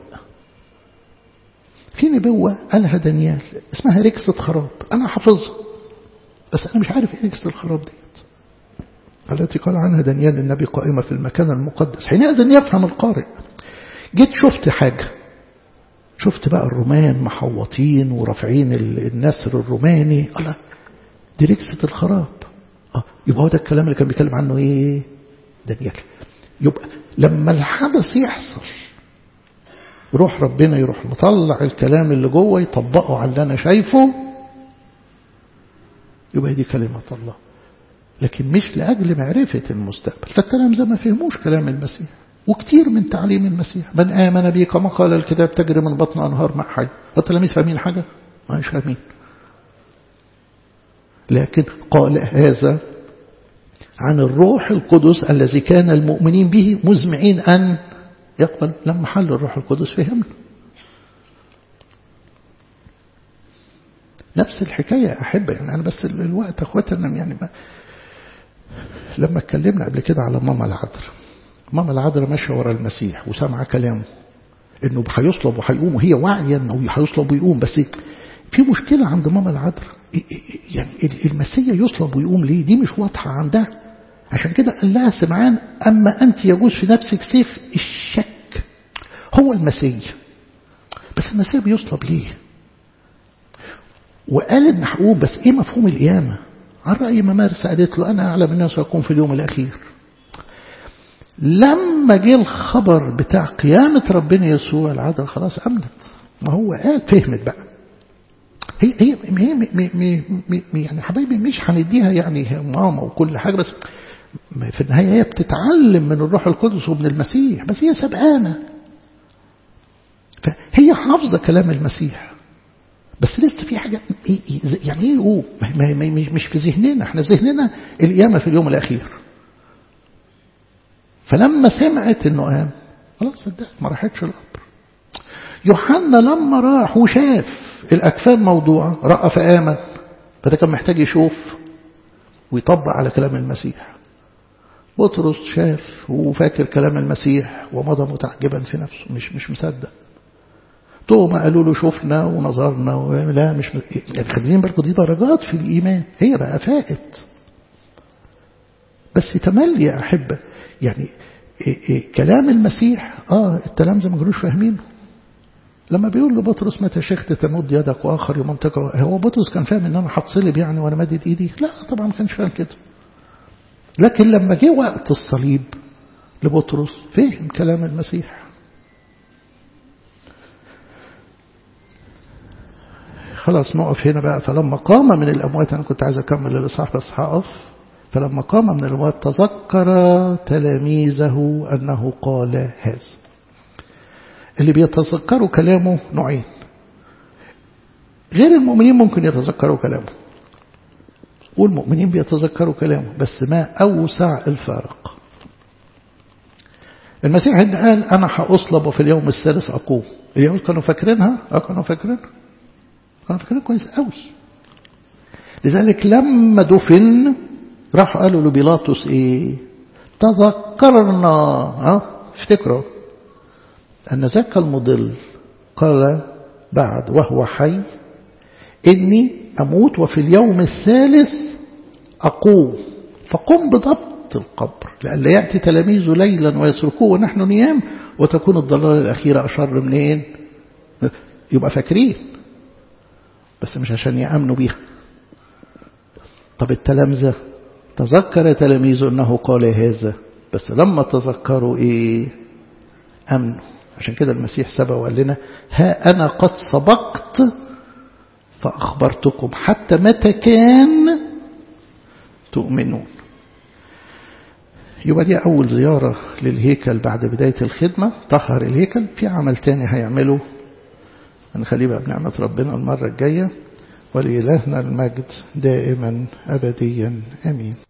في نبوة قالها دانيال اسمها ركسة خراب أنا حافظها بس أنا مش عارف إيه ركسة الخراب ديت التي قال عنها دانيال النبي قائمة في المكان المقدس حينئذ يفهم القارئ جيت شفت حاجة شفت بقى الرومان محوطين ورافعين النسر الروماني الله دي ركسة الخراب اه يبقى هو ده الكلام اللي كان بيتكلم عنه ايه دانيال يبقى لما الحدث يحصل روح ربنا يروح مطلع الكلام اللي جوه يطبقه على اللي انا شايفه يبقى دي كلمة الله لكن مش لأجل معرفة المستقبل فالتلامذة ما فهموش كلام المسيح وكتير من تعليم المسيح من آمن بي كما قال الكتاب تجري من بطن أنهار ماء حي والتلاميذ فاهمين حاجة ما مش فاهمين لكن قال هذا عن الروح القدس الذي كان المؤمنين به مزمعين أن يقبل لما حل الروح القدس فهمنا نفس الحكاية أحب يعني أنا بس الوقت أخواتنا يعني ما لما اتكلمنا قبل كده على ماما العذراء ماما العذراء ماشية ورا المسيح وسامعة كلامه انه هيصلب وهيقوم وهي واعية انه هيصلب ويقوم بس في مشكلة عند ماما العذراء يعني المسيح يصلب ويقوم ليه دي مش واضحة عندها عشان كده قال لها سمعان أما أنت يجوز في نفسك سيف الشك هو المسيح بس المسيح بيصلب ليه وقال ان هقوم بس ايه مفهوم القيامة عن رأي ممارسة قالت له أنا أعلم الناس ويكون في اليوم الأخير لما جه الخبر بتاع قيامة ربنا يسوع العذراء خلاص أمنت ما هو قال فهمت بقى هي هي هي مي مي مي يعني حبايبي مش هنديها يعني ماما وكل حاجة بس في النهاية هي بتتعلم من الروح القدس ومن المسيح بس هي سبقانة فهي حافظة كلام المسيح بس لسه في حاجة يعني ايه يقوم مش في ذهننا احنا ذهننا القيامة في اليوم الأخير فلما سمعت انه قام خلاص صدقت ما راحتش القبر يوحنا لما راح وشاف الأكفان موضوعة رأى فآمن فده كان محتاج يشوف ويطبق على كلام المسيح بطرس شاف وفاكر كلام المسيح ومضى متعجبا في نفسه مش مش مصدق توما قالوا له شفنا ونظرنا لا مش م... يعني خلينا بالكم دي درجات في الإيمان هي بقى فائت بس تملي يا أحبة يعني إيه إيه كلام المسيح آه التلامذة ما كانوش فاهمينه لما بيقول له بطرس متى شخت تمد يدك واخر يمنطقه هو بطرس كان فاهم ان انا هتصلب يعني وانا مادد ايدي لا طبعا ما كانش فاهم كده لكن لما جه وقت الصليب لبطرس فهم كلام المسيح خلاص نقف هنا بقى فلما قام من الأموات أنا كنت عايز أكمل الإصحاح بس هقف فلما قام من الأموات تذكر تلاميذه أنه قال هذا اللي بيتذكروا كلامه نوعين غير المؤمنين ممكن يتذكروا كلامه والمؤمنين بيتذكروا كلامه بس ما أوسع الفارق المسيح قال أنا هأصلب وفي اليوم الثالث أقوم اليهود كانوا فاكرينها أه كانوا فاكرينها كانوا فاكرينها كويس قوي لذلك لما دفن راحوا قالوا لبيلاطس ايه تذكرنا ها افتكروا أن ذاك المضل قال بعد وهو حي إني أموت وفي اليوم الثالث أقوم فقم بضبط القبر لأن يأتي تلاميذه ليلا ويسرقوه ونحن نيام وتكون الضلالة الأخيرة أشر منين يبقى فاكرين بس مش عشان يأمنوا بيها طب التلامذة تذكر تلاميذه أنه قال هذا بس لما تذكروا إيه أمنوا عشان كده المسيح سبق وقال لنا ها أنا قد سبقت فأخبرتكم حتى متى كان تؤمنون يبقى دي أول زيارة للهيكل بعد بداية الخدمة طهر الهيكل في عمل تاني هيعمله هنخليه بقى بنعمة ربنا المرة الجاية ولإلهنا المجد دائما أبديا أمين